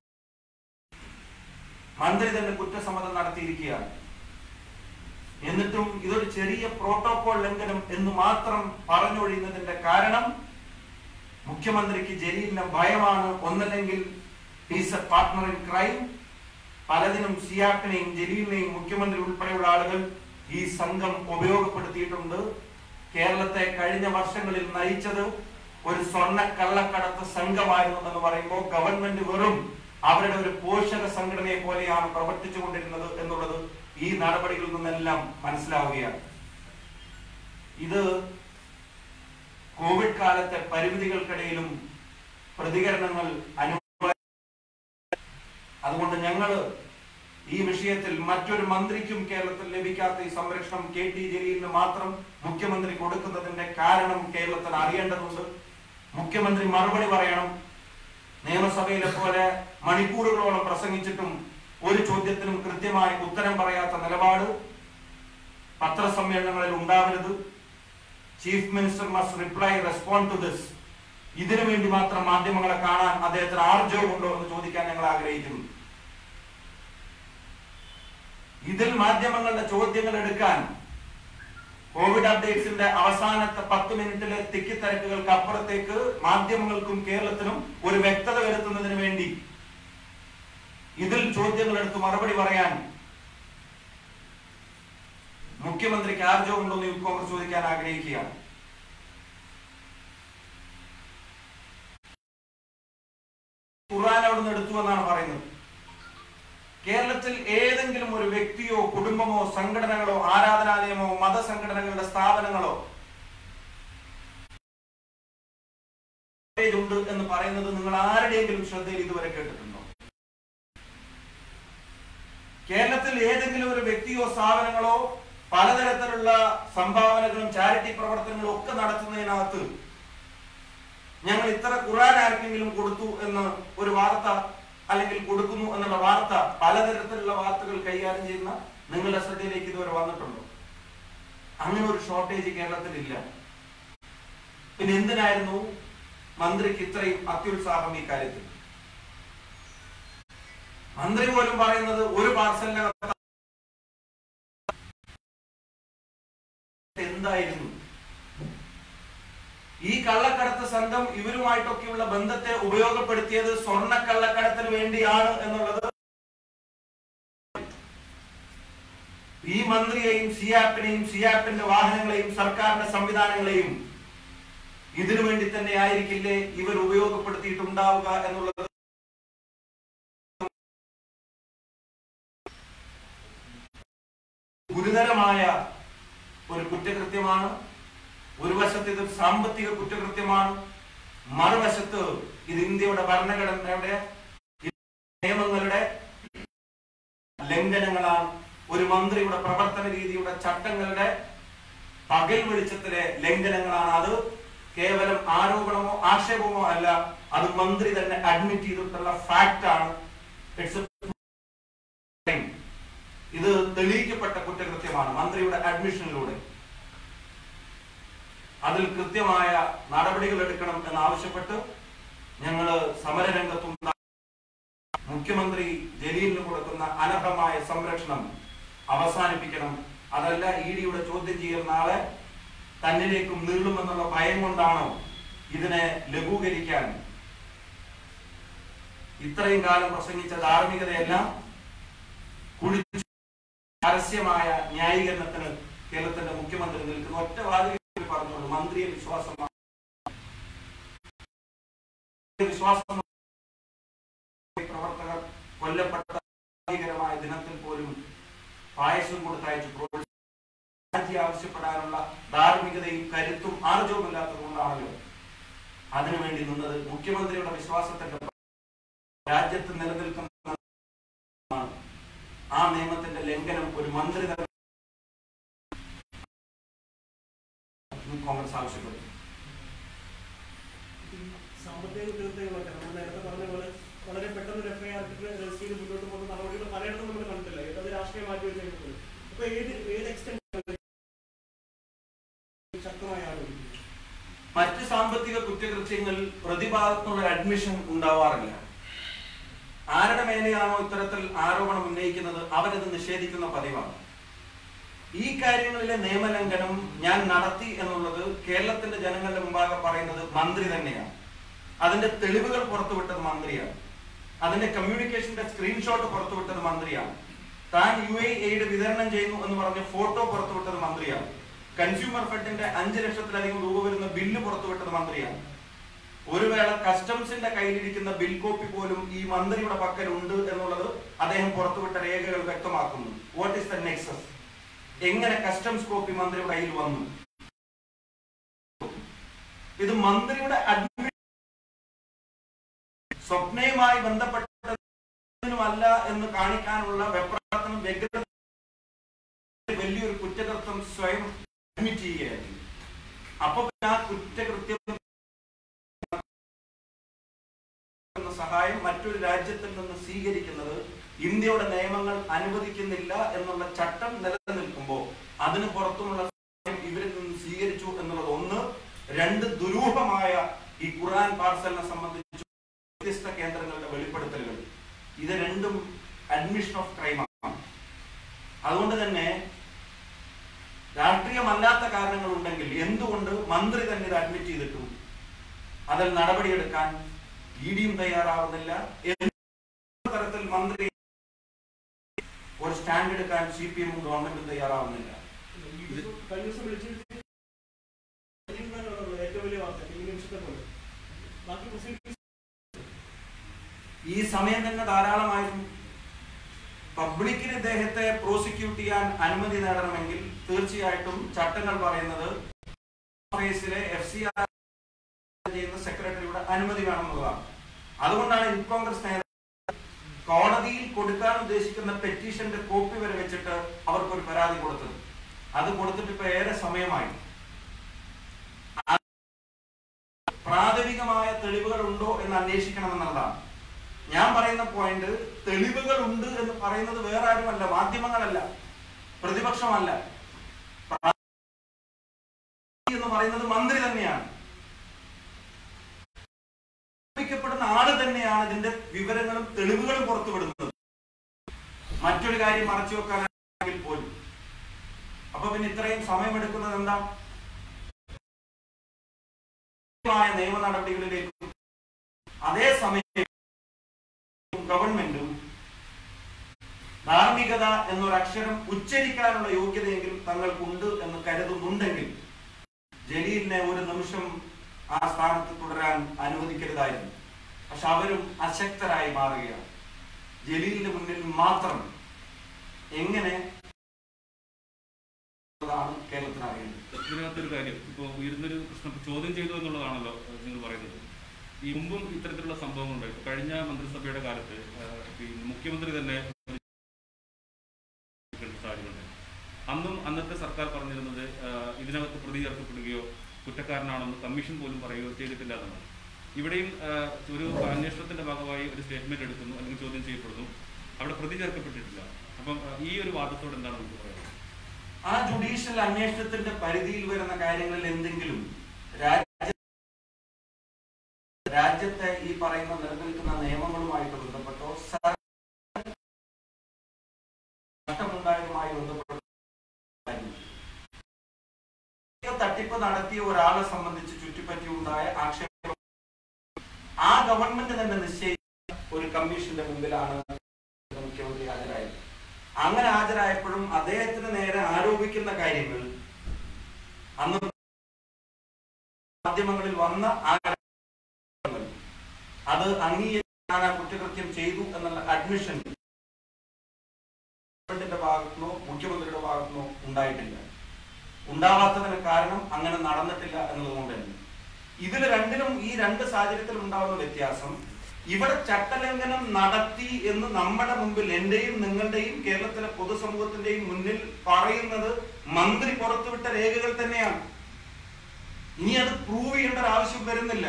മന്ത്രി തന്നെ കുറ്റസമ്മതം നടത്തിയിരിക്കുകയാണ് എന്നിട്ടും ഇതൊരു ചെറിയ പ്രോട്ടോകോൾ ലംഘനം എന്ന് മാത്രം പറഞ്ഞൊഴിയുന്നതിന്റെ കാരണം മുഖ്യമന്ത്രിക്ക് ജലീലിന് ഭയമാണ് ഒന്നല്ലെങ്കിൽ is a partner in crime പലതിനും സിയാക്കിനെയും ജലീലിനെയും മുഖ്യമന്ത്രി ഉൾപ്പെടെയുള്ള ആളുകൾ ഈ സംഘം ഉപയോഗപ്പെടുത്തിയിട്ടുണ്ട് കേരളത്തെ കഴിഞ്ഞ വർഷങ്ങളിൽ നയിച്ചത് ഒരു സ്വർണ്ണ കള്ളക്കടത്ത് സംഘമായിരുന്നു എന്ന് പറയുമ്പോൾ ഗവൺമെന്റ് വെറും അവരുടെ ഒരു പോഷക സംഘടനയെ പോലെയാണ് പ്രവർത്തിച്ചു കൊണ്ടിരുന്നത് എന്നുള്ളത് ഈ നടപടികളിൽ നിന്നെല്ലാം മനസ്സിലാവുകയാണ് ഇത് കോവിഡ് കാലത്തെ പരിമിതികൾക്കിടയിലും പ്രതികരണങ്ങൾ അനു അതുകൊണ്ട് ഞങ്ങൾ ഈ വിഷയത്തിൽ മറ്റൊരു മന്ത്രിക്കും കേരളത്തിൽ ലഭിക്കാത്ത ഈ സംരക്ഷണം കെ ടി ജലീലിന് മാത്രം മുഖ്യമന്ത്രി കൊടുക്കുന്നതിന്റെ കാരണം കേരളത്തിൽ അറിയേണ്ടതുണ്ട് മുഖ്യമന്ത്രി മറുപടി പറയണം നിയമസഭയിലെ പോലെ മണിക്കൂറുകളോളം പ്രസംഗിച്ചിട്ടും ഒരു ചോദ്യത്തിനും കൃത്യമായി ഉത്തരം പറയാത്ത നിലപാട് പത്രസമ്മേളനങ്ങളിൽ ഉണ്ടാവരുത് chief minister must reply respond to this ഇതിനു വേണ്ടി മാത്രം മാധ്യമങ്ങളെ കാണാൻ അദ്ദേഹത്തിന് ആർജവമുണ്ടോ എന്ന് ചോദിക്കാൻ ഞങ്ങൾ ആഗ്രഹിക്കുന്നു ഇതിൽ മാധ്യമങ്ങളുടെ ചോദ്യങ്ങൾ എടുക്കാൻ കോവിഡ് അപ്ഡേറ്റ്സിന്റെ അവസാനത്തെ പത്ത് മിനിറ്റിലെ തിക്കിത്തിരക്കുകൾക്ക് അപ്പുറത്തേക്ക് മാധ്യമങ്ങൾക്കും കേരളത്തിനും ഒരു വ്യക്തത വരുത്തുന്നതിന് വേണ്ടി ഇതിൽ ചോദ്യങ്ങൾ എടുത്ത് മറുപടി പറയാൻ മുഖ്യമന്ത്രിക്ക് ആർജവമുണ്ടോ എന്ന് യൂത്ത് കോൺഗ്രസ് ചോദിക്കാൻ ആഗ്രഹിക്കുകയാണ് ഖുർആൻ അവിടെ നിന്ന് എടുത്തു എന്നാണ് പറയുന്നത് കേരളത്തിൽ ഏതെങ്കിലും ഒരു വ്യക്തിയോ കുടുംബമോ സംഘടനകളോ ആരാധനാലയമോ മതസംഘടനകളുടെ സ്ഥാപനങ്ങളോ ഉണ്ട് എന്ന് പറയുന്നത് നിങ്ങൾ ആരുടെയെങ്കിലും ശ്രദ്ധയിൽ ഇതുവരെ കേട്ടിട്ടുണ്ടോ കേരളത്തിൽ ഏതെങ്കിലും ഒരു വ്യക്തിയോ സ്ഥാപനങ്ങളോ പലതരത്തിലുള്ള സംഭാവനകളും ചാരിറ്റി പ്രവർത്തനങ്ങളും ഒക്കെ നടത്തുന്നതിനകത്ത് ഞങ്ങൾ ഇത്ര ഖുറാൻ ആർക്കെങ്കിലും കൊടുത്തു എന്ന് ഒരു വാർത്ത അല്ലെങ്കിൽ കൊടുക്കുന്നു എന്നുള്ള വാർത്ത പലതരത്തിലുള്ള വാർത്തകൾ കൈകാര്യം ചെയ്യുന്ന നിങ്ങളുടെ ശ്രദ്ധയിലേക്ക് ഇതുവരെ വന്നിട്ടുണ്ടോ അങ്ങനെ ഒരു ഷോർട്ടേജ് കേരളത്തിൽ ഇല്ല പിന്നെ എന്തിനായിരുന്നു മന്ത്രിക്ക് ഇത്രയും അത്യുത്സാഹം ഈ കാര്യത്തിൽ മന്ത്രി പോലും പറയുന്നത് ഒരു പാർസലിനകത്ത് എന്തായിരുന്നു ഈ കള്ളക്കടത്ത് സംഘം ഇവരുമായിട്ടൊക്കെയുള്ള ബന്ധത്തെ ഉപയോഗപ്പെടുത്തിയത് സ്വർണ്ണ കള്ളക്കടത്തിന് വേണ്ടിയാണ് എന്നുള്ളത് ഈ മന്ത്രിയെയും സിയാപ്പിനെയും സിയാപ്പിന്റെ വാഹനങ്ങളെയും സർക്കാരിന്റെ സംവിധാനങ്ങളെയും ഇതിനു വേണ്ടി തന്നെ ആയിരിക്കില്ലേ ഇവർ ഉപയോഗപ്പെടുത്തിയിട്ടുണ്ടാവുക എന്നുള്ളത് ഗുരുതരമായ ഒരു കുറ്റകൃത്യമാണ് ഒരു വശത്ത് ഇത് സാമ്പത്തിക കുറ്റകൃത്യമാണ് മറുവശത്ത് ഇത് ഇന്ത്യയുടെ ഭരണഘടനയുടെ നിയമങ്ങളുടെ ലംഘനങ്ങളാണ് ഒരു മന്ത്രിയുടെ പ്രവർത്തന രീതിയുടെ ചട്ടങ്ങളുടെ പകൽ വെളിച്ചത്തിലെ ലംഘനങ്ങളാണ് അത് കേവലം ആരോപണമോ ആക്ഷേപമോ അല്ല അത് മന്ത്രി തന്നെ അഡ്മിറ്റ് ചെയ്തിട്ടുള്ള ഫാക്റ്റ് ആണ് ഇറ്റ്സ് ഇത് തെളിയിക്കപ്പെട്ട കുറ്റകൃത്യമാണ് മന്ത്രിയുടെ അഡ്മിഷനിലൂടെ അതിൽ കൃത്യമായ നടപടികൾ എടുക്കണം എന്നാവശ്യപ്പെട്ട് ഞങ്ങൾ സമരരംഗത്തുണ്ട മുഖ്യമന്ത്രി ജലീലിന് കൊടുക്കുന്ന അനർഹമായ സംരക്ഷണം അവസാനിപ്പിക്കണം അതല്ല ഇ ഡിയുടെ ചോദ്യം ചെയ്യൽ നാളെ തന്നിലേക്കും നീളുമെന്നുള്ള ഭയം കൊണ്ടാണോ ഇതിനെ ലഘൂകരിക്കാൻ ഇത്രയും കാലം പ്രസംഗിച്ച ധാർമ്മികതയെല്ലാം കുഴിച്ചു പരസ്യമായ ന്യായീകരണത്തിന് കേരളത്തിന്റെ മുഖ്യമന്ത്രി നിൽക്കുന്ന ഒറ്റ വാതിൽ പറഞ്ഞോളൂ മന്ത്രിയെ വിശ്വാസമാണ് വിശ്വാസം പ്രവർത്തകർ കൊല്ലപ്പെട്ട ഭീകരമായ ദിനത്തിൽ പോലും പായസം കൊടുത്തയച്ചു പ്രോത്സാഹിച്ച് ആവശ്യപ്പെടാനുള്ള ധാർമ്മികതയും കരുത്തും ആർജവുമില്ലാത്തത് കൊണ്ടാണല്ലോ അതിനുവേണ്ടി നിന്നത് മുഖ്യമന്ത്രിയുടെ വിശ്വാസത്തിന്റെ രാജ്യത്ത് നിലനിൽക്കുന്ന ആ നിയമത്തിന്റെ ലംഘനം ഒരു മന്ത്രി തന്നെ കോൺഗ്രസ് ആവശ്യപ്പെട്ടു സാമ്പത്തിക കുറ്റകൃത്യങ്ങളൊക്കെ നമ്മൾ നേരത്തെ പറഞ്ഞ പോലെ വളരെ പെട്ടെന്ന് ഒരു എഫ്ഐആർ രജിസ്റ്റർ ചെയ്ത് മുന്നോട്ട് പോകുന്ന നടപടികൾ പലയിടത്തും നമ്മൾ കണ്ടിട്ടില്ല അത് രാഷ്ട്രീയം മാറ്റി വെച്ചേക്കുന്നത് അപ്പൊ ഏത് ഏത് എക്സ്റ്റെന്റ് ശക്തമായ ആരോപിക്കുന്നത് മറ്റ് സാമ്പത്തിക കുറ്റകൃത്യങ്ങളിൽ പ്രതിഭാഗത്തുള്ള അഡ്മിഷൻ ഉണ്ടാവാറില്ല ആരുടെ മേലെയാണോ ഇത്തരത്തിൽ ആരോപണം ഉന്നയിക്കുന്നത് അവരത് നിഷേധിക്കുന്ന പതിവാണ് ഈ കാര്യങ്ങളിലെ നിയമലംഘനം ഞാൻ നടത്തി എന്നുള്ളത് കേരളത്തിന്റെ ജനങ്ങളുടെ മുമ്പാകെ പറയുന്നത് മന്ത്രി തന്നെയാണ് അതിന്റെ തെളിവുകൾ പുറത്തുവിട്ടത് മന്ത്രിയാണ് അതിന്റെ കമ്മ്യൂണിക്കേഷന്റെ സ്ക്രീൻഷോട്ട് പുറത്തുവിട്ടത് മന്ത്രിയാണ് താൻ യു എ എയ്ഡ് വിതരണം ചെയ്യുന്നു എന്ന് പറഞ്ഞ ഫോട്ടോ പുറത്തുവിട്ടത് മന്ത്രിയാണ് കൺസ്യൂമർ ഫെഡിന്റെ അഞ്ച് ലക്ഷത്തിലധികം രൂപ വരുന്ന ബില്ല് പുറത്തുവിട്ടത് മന്ത്രിയാണ് ഒരു വേള കസ്റ്റംസിന്റെ കയ്യിലിരിക്കുന്ന ബിൽ കോപ്പി പോലും ഈ മന്ത്രിയുടെ പക്കലുണ്ട് എന്നുള്ളത് അദ്ദേഹം പുറത്തുവിട്ട രേഖകൾ വ്യക്തമാക്കുന്നു വാട്ട് ഇസ് ദ നെക്സസ് എങ്ങനെ കസ്റ്റംസ് കോപ്പി മന്ത്രിയുടെ കയ്യിൽ വന്നു ഇത് മന്ത്രിയുടെ അഡ്മി സ്വപ്നയുമായി ബന്ധപ്പെട്ടതിനുമല്ല എന്ന് കാണിക്കാനുള്ള വെപ്രാളത്തിനും വ്യഗ്രത വലിയൊരു കുറ്റകൃത്യം സ്വയം അഡ്മിറ്റ് ചെയ്യുകയായിരുന്നു അപ്പൊ പിന്നെ ആ കുറ്റകൃത്യം എന്ന സഹായം മറ്റൊരു രാജ്യത്തിൽ നിന്ന് സ്വീകരിക്കുന്നത് ഇന്ത്യയുടെ നിയമങ്ങൾ അനുവദിക്കുന്നില്ല എന്നുള്ള ചട്ടം നിലനിൽക്കുമ്പോൾ അതിന് പുറത്തുമുള്ള സഹായം ഇവരിൽ നിന്ന് സ്വീകരിച്ചു എന്നുള്ളത് ഒന്ന് രണ്ട് ദുരൂഹമായ ഈ ഖുർആൻ പാർസലിനെ സംബന്ധിച്ച് വ്യത്യസ്ത കേന്ദ്രങ്ങളുടെ വെളിപ്പെടുത്തലുകൾ ഇത് രണ്ടും അഡ്മിഷൻ ഓഫ് ക്രൈമാണ് അതുകൊണ്ട് തന്നെ രാഷ്ട്രീയമല്ലാത്ത കാരണങ്ങൾ ഉണ്ടെങ്കിൽ എന്തുകൊണ്ട് മന്ത്രി തന്നെ ഇത് അഡ്മിറ്റ് ചെയ്തിട്ടും അതിൽ നടപടിയെടുക്കാൻ ഇ ഡിയും തയ്യാറാവുന്നില്ല എന്ത് തരത്തിൽ മന്ത്രി ഒരു സ്റ്റാൻഡ് എടുക്കാൻ സി പി എമ്മും ഗവൺമെന്റും തയ്യാറാവുന്നില്ല കഴിഞ്ഞ ദിവസം വിളിച്ചു ഏറ്റവും വലിയ വാർത്ത ഈ നിമിഷത്തെ പോലെ ബാക്കി പ്രൊസീഡിംഗ്സ് ഈ സമയം തന്നെ ധാരാളമായിരുന്നു പബ്ലിക്കിന് ഇദ്ദേഹത്തെ പ്രോസിക്യൂട്ട് ചെയ്യാൻ അനുമതി നേടണമെങ്കിൽ തീർച്ചയായിട്ടും ചട്ടങ്ങൾ പറയുന്നത് കേസിലെ എഫ് സി ആർ ചെയ്യുന്ന സെക്രട്ടറിയുടെ അനുമതി വേണമെന്നുള്ളതാണ് അതുകൊണ്ടാണ് യൂത്ത് കോൺഗ്രസ് നേതാക്കൾ കോടതിയിൽ കൊടുക്കാൻ ഉദ്ദേശിക്കുന്ന പെറ്റീഷന്റെ കോപ്പി വരെ വെച്ചിട്ട് അവർക്കൊരു പരാതി കൊടുത്തത് അത് കൊടുത്തിട്ട് ഇപ്പൊ ഏറെ സമയമായി പ്രാഥമികമായ തെളിവുകൾ ഉണ്ടോ എന്ന് അന്വേഷിക്കണം എന്നുള്ളതാണ് ഞാൻ പറയുന്ന പോയിന്റ് തെളിവുകൾ ഉണ്ട് എന്ന് പറയുന്നത് വേറെ ആരുമല്ല മാധ്യമങ്ങളല്ല പ്രതിപക്ഷമല്ല എന്ന് പറയുന്നത് മന്ത്രി തന്നെയാണ് ആരോപിക്കപ്പെടുന്ന ആള് തന്നെയാണ് ഇതിന്റെ വിവരങ്ങളും തെളിവുകളും പുറത്തുവിടുന്നത് മറ്റൊരു കാര്യം മറച്ചു വെക്കാനാണെങ്കിൽ പോലും അപ്പൊ പിന്നെ ഇത്രയും സമയമെടുക്കുന്നത് എന്താ മായ നിയമ നടപടികളിലേക്ക് അതേ സമയം ഗവൺമെന്റും ധാർമ്മികത എന്നൊരക്ഷരം ഉച്ചരിക്കാനുള്ള യോഗ്യതയെങ്കിലും തങ്ങൾക്കുണ്ട് എന്ന് കരുതുന്നുണ്ടെങ്കിൽ ജലീലിനെ ഒരു നിമിഷം ആ സ്ഥാനത്ത് തുടരാൻ അനുവദിക്കരുതായിരുന്നു പക്ഷെ അവരും അശക്തരായി മാറുകയാണ് ജലീലിന്റെ മുന്നിൽ മാത്രം എങ്ങനെ ാണ് കേരളത്തിന് അറിയുന്നത് ഇതിനകത്തൊരു കാര്യം ഇപ്പോൾ ഉയർന്നൊരു പ്രശ്നം ഇപ്പൊ ചോദ്യം ചെയ്തു എന്നുള്ളതാണല്ലോ ഏഹ്, നിങ്ങൾ പറയുന്നത് ഈ മുമ്പും ഇത്തരത്തിലുള്ള സംഭവങ്ങളുണ്ട് ഇപ്പൊ കഴിഞ്ഞ മന്ത്രിസഭയുടെ കാലത്ത് ഏഹ്, പിന്നെ മുഖ്യമന്ത്രി തന്നെ ഒരു സാഹചര്യമുണ്ട് അന്നും അന്നത്തെ സർക്കാർ പറഞ്ഞിരുന്നത് ഏഹ്, ഇതിനകത്ത് പ്രതി ചേർക്കപ്പെടുകയോ കുറ്റക്കാരനാണെന്ന് കമ്മീഷൻ പോലും പറയുകയോ ചെയ്തിട്ടില്ല എന്നാണ് ഇവിടെയും ഏഹ്, ഒരു അന്വേഷണത്തിന്റെ ഭാഗമായി ഒരു സ്റ്റേറ്റ്മെന്റ് എടുക്കുന്നു അല്ലെങ്കിൽ ചോദ്യം ചെയ്യപ്പെടുന്നു അവിടെ പ്രതി ചേർക്കപ്പെട്ടിട്ടില്ല അപ്പം ഏഹ്, ഈ ഒരു വാദത്തോട് എന്താണ് നമുക്ക് പറയുന്നത് ആ ജുഡീഷ്യൽ അന്വേഷണത്തിന്റെ പരിധിയിൽ വരുന്ന കാര്യങ്ങളിൽ എന്തെങ്കിലും രാജ്യ രാജ്യത്തെ ഈ പറയുന്ന നിലനിൽക്കുന്ന നിയമങ്ങളുമായിട്ട് ബന്ധപ്പെട്ടോ സർ- നഷ്ടമുണ്ടായതുമായി ബന്ധപ്പെട്ടോ തട്ടിപ്പ് നടത്തിയ ഒരാളെ സംബന്ധിച്ച് ചുറ്റിപ്പറ്റി ഉണ്ടായ ആക്ഷേപം ആ ഗവൺമെന്റ് തന്നെ നിശ്ചയിച്ച ഒരു കമ്മീഷന്റെ മുമ്പിലാണ് മുഖ്യമന്ത്രി ഹാജരായത് അങ്ങനെ ഹാജരായപ്പോഴും അദ്ദേഹത്തിന് നേരെ ആരോപിക്കുന്ന കാര്യങ്ങൾ അന്ന് മാധ്യമങ്ങളിൽ വന്ന ആ കാര്യങ്ങൾ, അത് അംഗീകരിക്കാൻ ആ കുറ്റകൃത്യം ചെയ്തു എന്നുള്ള അഡ്മിഷൻ ഗവൺമെന്റിന്റെ ഭാഗത്തുനിന്നോ മുഖ്യമന്ത്രിയുടെ ഭാഗത്തുനിന്നോ ഉണ്ടായിട്ടില്ല ഉണ്ടാവാത്തതിന് കാരണം അങ്ങനെ നടന്നിട്ടില്ല എന്നതുകൊണ്ട് തന്നെ ഇതിൽ രണ്ടിലും ഈ രണ്ട് സാഹചര്യത്തിലും ഉണ്ടാവുന്ന വ്യത്യാസം ഇവിടെ ചട്ടലംഘനം നടത്തി എന്ന് നമ്മുടെ മുമ്പിൽ എന്റെയും നിങ്ങളുടെയും കേരളത്തിലെ പൊതുസമൂഹത്തിന്റെയും മുന്നിൽ പറയുന്നത് മന്ത്രി പുറത്തുവിട്ട രേഖകൾ തന്നെയാണ് ഇനി അത് പ്രൂവ് ചെയ്യേണ്ട ഒരു ആവശ്യം വരുന്നില്ല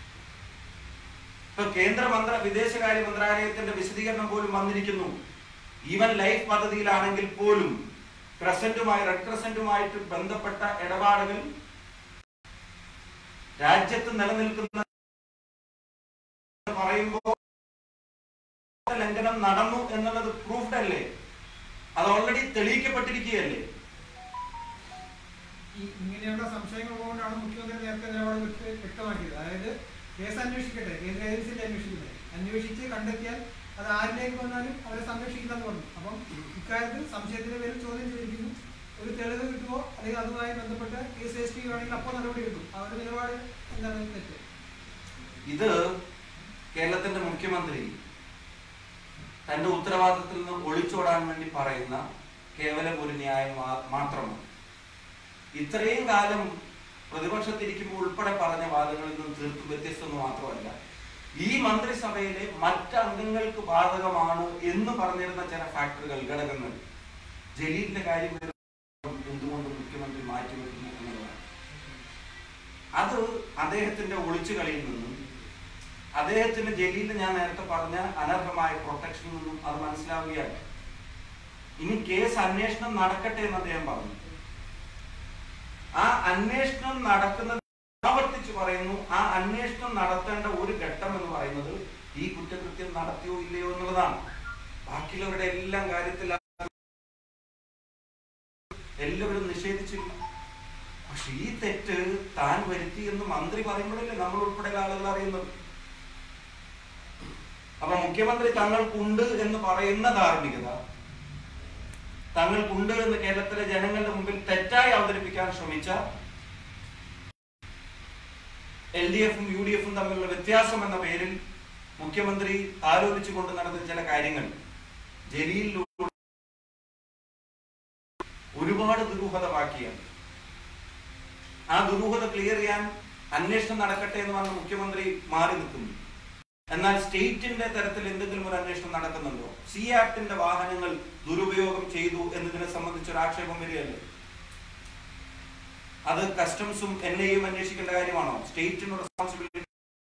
ഇപ്പൊ കേന്ദ്ര മന്ത്ര വിദേശകാര്യ മന്ത്രാലയത്തിന്റെ വിശദീകരണം പോലും വന്നിരിക്കുന്നു ഈവൻ ലൈഫ് പദ്ധതിയിലാണെങ്കിൽ പോലും ക്രസന്റുമായി റെഡ് ക്രസന്റുമായിട്ട് ബന്ധപ്പെട്ട ഇടപാടുകൾ രാജ്യത്ത് നിലനിൽക്കുന്ന പറയുമ്പോൾ ലംഘനം നടന്നു എന്നുള്ളത് പ്രൂഫ്ഡ് അല്ലേ അത് ഓൾറെഡി തെളിയിക്കപ്പെട്ടിരിക്കുകയല്ലേ ഈ ഇങ്ങനെയുള്ള സംശയങ്ങൾ കൊണ്ടാണ് മുഖ്യമന്ത്രി നേരത്തെ നിലപാട് വ്യക്ത- വ്യക്തമാക്കിയത് അതായത് കേസ് അന്വേഷിക്കട്ടെ കേന്ദ്ര ഏജൻസിയിൽ അന്വേഷിക്കട്ടെ അന്വേഷിച്ച് കണ്ടെത്തിയാൽ അത് ആരിലേക്ക് വന്നാലും അവരെ സംരക്ഷിക്കില്ലെന്ന് പറഞ്ഞു അപ്പം ഇക്കാര്യത്തിൽ സംശയത്തിന്റെ പേരിൽ ചോദ്യം ചെയ്തിരിക്കുന്നു ഒരു തെളിവ് കിട്ടുമോ അല്ലെങ്കിൽ അതുമായി ബന്ധപ്പെട്ട് കേസ് രജിസ്റ്റർ ചെയ്യുകയാണെങ്കിൽ അപ്പോൾ നടപടി എടുക്കും ആ ഒരു നിലപാട് എന്താണ് തെറ്റ് ഇത് കേരളത്തിന്റെ മുഖ്യമന്ത്രി തന്റെ ഉത്തരവാദിത്തത്തിൽ നിന്ന് ഒളിച്ചോടാൻ വേണ്ടി പറയുന്ന കേവലം ഒരു ന്യായം മാ- മാത്രമാണ് ഇത്രയും കാലം പ്രതിപക്ഷത്തിരിക്കുമ്പോൾ ഉൾപ്പെടെ പറഞ്ഞ വാദങ്ങളിൽ നിന്ന് തീർത്തും വ്യത്യസ്തമെന്ന് മാത്രമല്ല ഈ മന്ത്രിസഭയിലെ മറ്റ് അംഗങ്ങൾക്ക് ബാധകമാണ് എന്ന് പറഞ്ഞിരുന്ന ചില ഫാക്ടറുകൾ ഘടകങ്ങൾ ജലീലിന്റെ കാര്യം വരുമ്പോൾ എന്തുകൊണ്ട് മുഖ്യമന്ത്രി മാറ്റിവെക്കുന്നു എന്നുള്ളതാണ് അത് അദ്ദേഹത്തിന്റെ ഒളിച്ചുകളിയിൽ നിന്നും അദ്ദേഹത്തിന് ജലീലിന് ഞാൻ നേരത്തെ പറഞ്ഞ അനർഹമായ പ്രൊട്ടക്ഷനിൽ നിന്നും അത് മനസ്സിലാവുകയാണ് ഇനി കേസ് അന്വേഷണം നടക്കട്ടെ എന്ന് അദ്ദേഹം പറഞ്ഞു ആ അന്വേഷണം നടക്കുന്നത് ആവർത്തിച്ച് പറയുന്നു ആ അന്വേഷണം നടത്തേണ്ട ഒരു ഘട്ടം എന്ന് പറയുന്നത് ഈ കുറ്റകൃത്യം നടത്തിയോ ഇല്ലയോ എന്നുള്ളതാണ് ബാക്കിയുള്ളവരുടെ എല്ലാം കാര്യത്തിൽ എല്ലാവരും നിഷേധിച്ചില്ല പക്ഷെ ഈ തെറ്റ് താൻ വരുത്തി എന്ന് മന്ത്രി പറയുമ്പോഴല്ലേ നമ്മൾ ഉൾപ്പെടെയുള്ള ആളുകൾ അറിയുന്നത് അപ്പൊ മുഖ്യമന്ത്രി തങ്ങൾക്കുണ്ട് എന്ന് പറയുന്ന ധാർമ്മികത തങ്ങൾക്കുണ്ട് എന്ന് കേരളത്തിലെ ജനങ്ങളുടെ മുമ്പിൽ തെറ്റായി അവതരിപ്പിക്കാൻ ശ്രമിച്ച എൽ ഡി എഫും യു ഡി എഫും തമ്മിലുള്ള വ്യത്യാസം എന്ന പേരിൽ മുഖ്യമന്ത്രി ആരോപിച്ചുകൊണ്ട് നടന്ന ചില കാര്യങ്ങൾ ജലീലിലൂടെ ആ ദുരൂഹത ക്ലിയർ ചെയ്യാൻ അന്വേഷണം നടക്കട്ടെ എന്ന് പറഞ്ഞ് മുഖ്യമന്ത്രി മാറി നിൽക്കുന്നു എന്നാൽ സ്റ്റേറ്റിന്റെ തരത്തിൽ എന്തെങ്കിലും ഒരു അന്വേഷണം നടക്കുന്നുണ്ടോ സി ആക്ടിന്റെ വാഹനങ്ങൾ ദുരുപയോഗം ചെയ്തു എന്നതിനെ സംബന്ധിച്ച് ഒരു ആക്ഷേപം വരികയല്ലേ അത് കസ്റ്റംസും എൻ ഐയും അന്വേഷിക്കേണ്ട കാര്യമാണോ സ്റ്റേറ്റിന് റെസ്പോൺസിബിലിറ്റി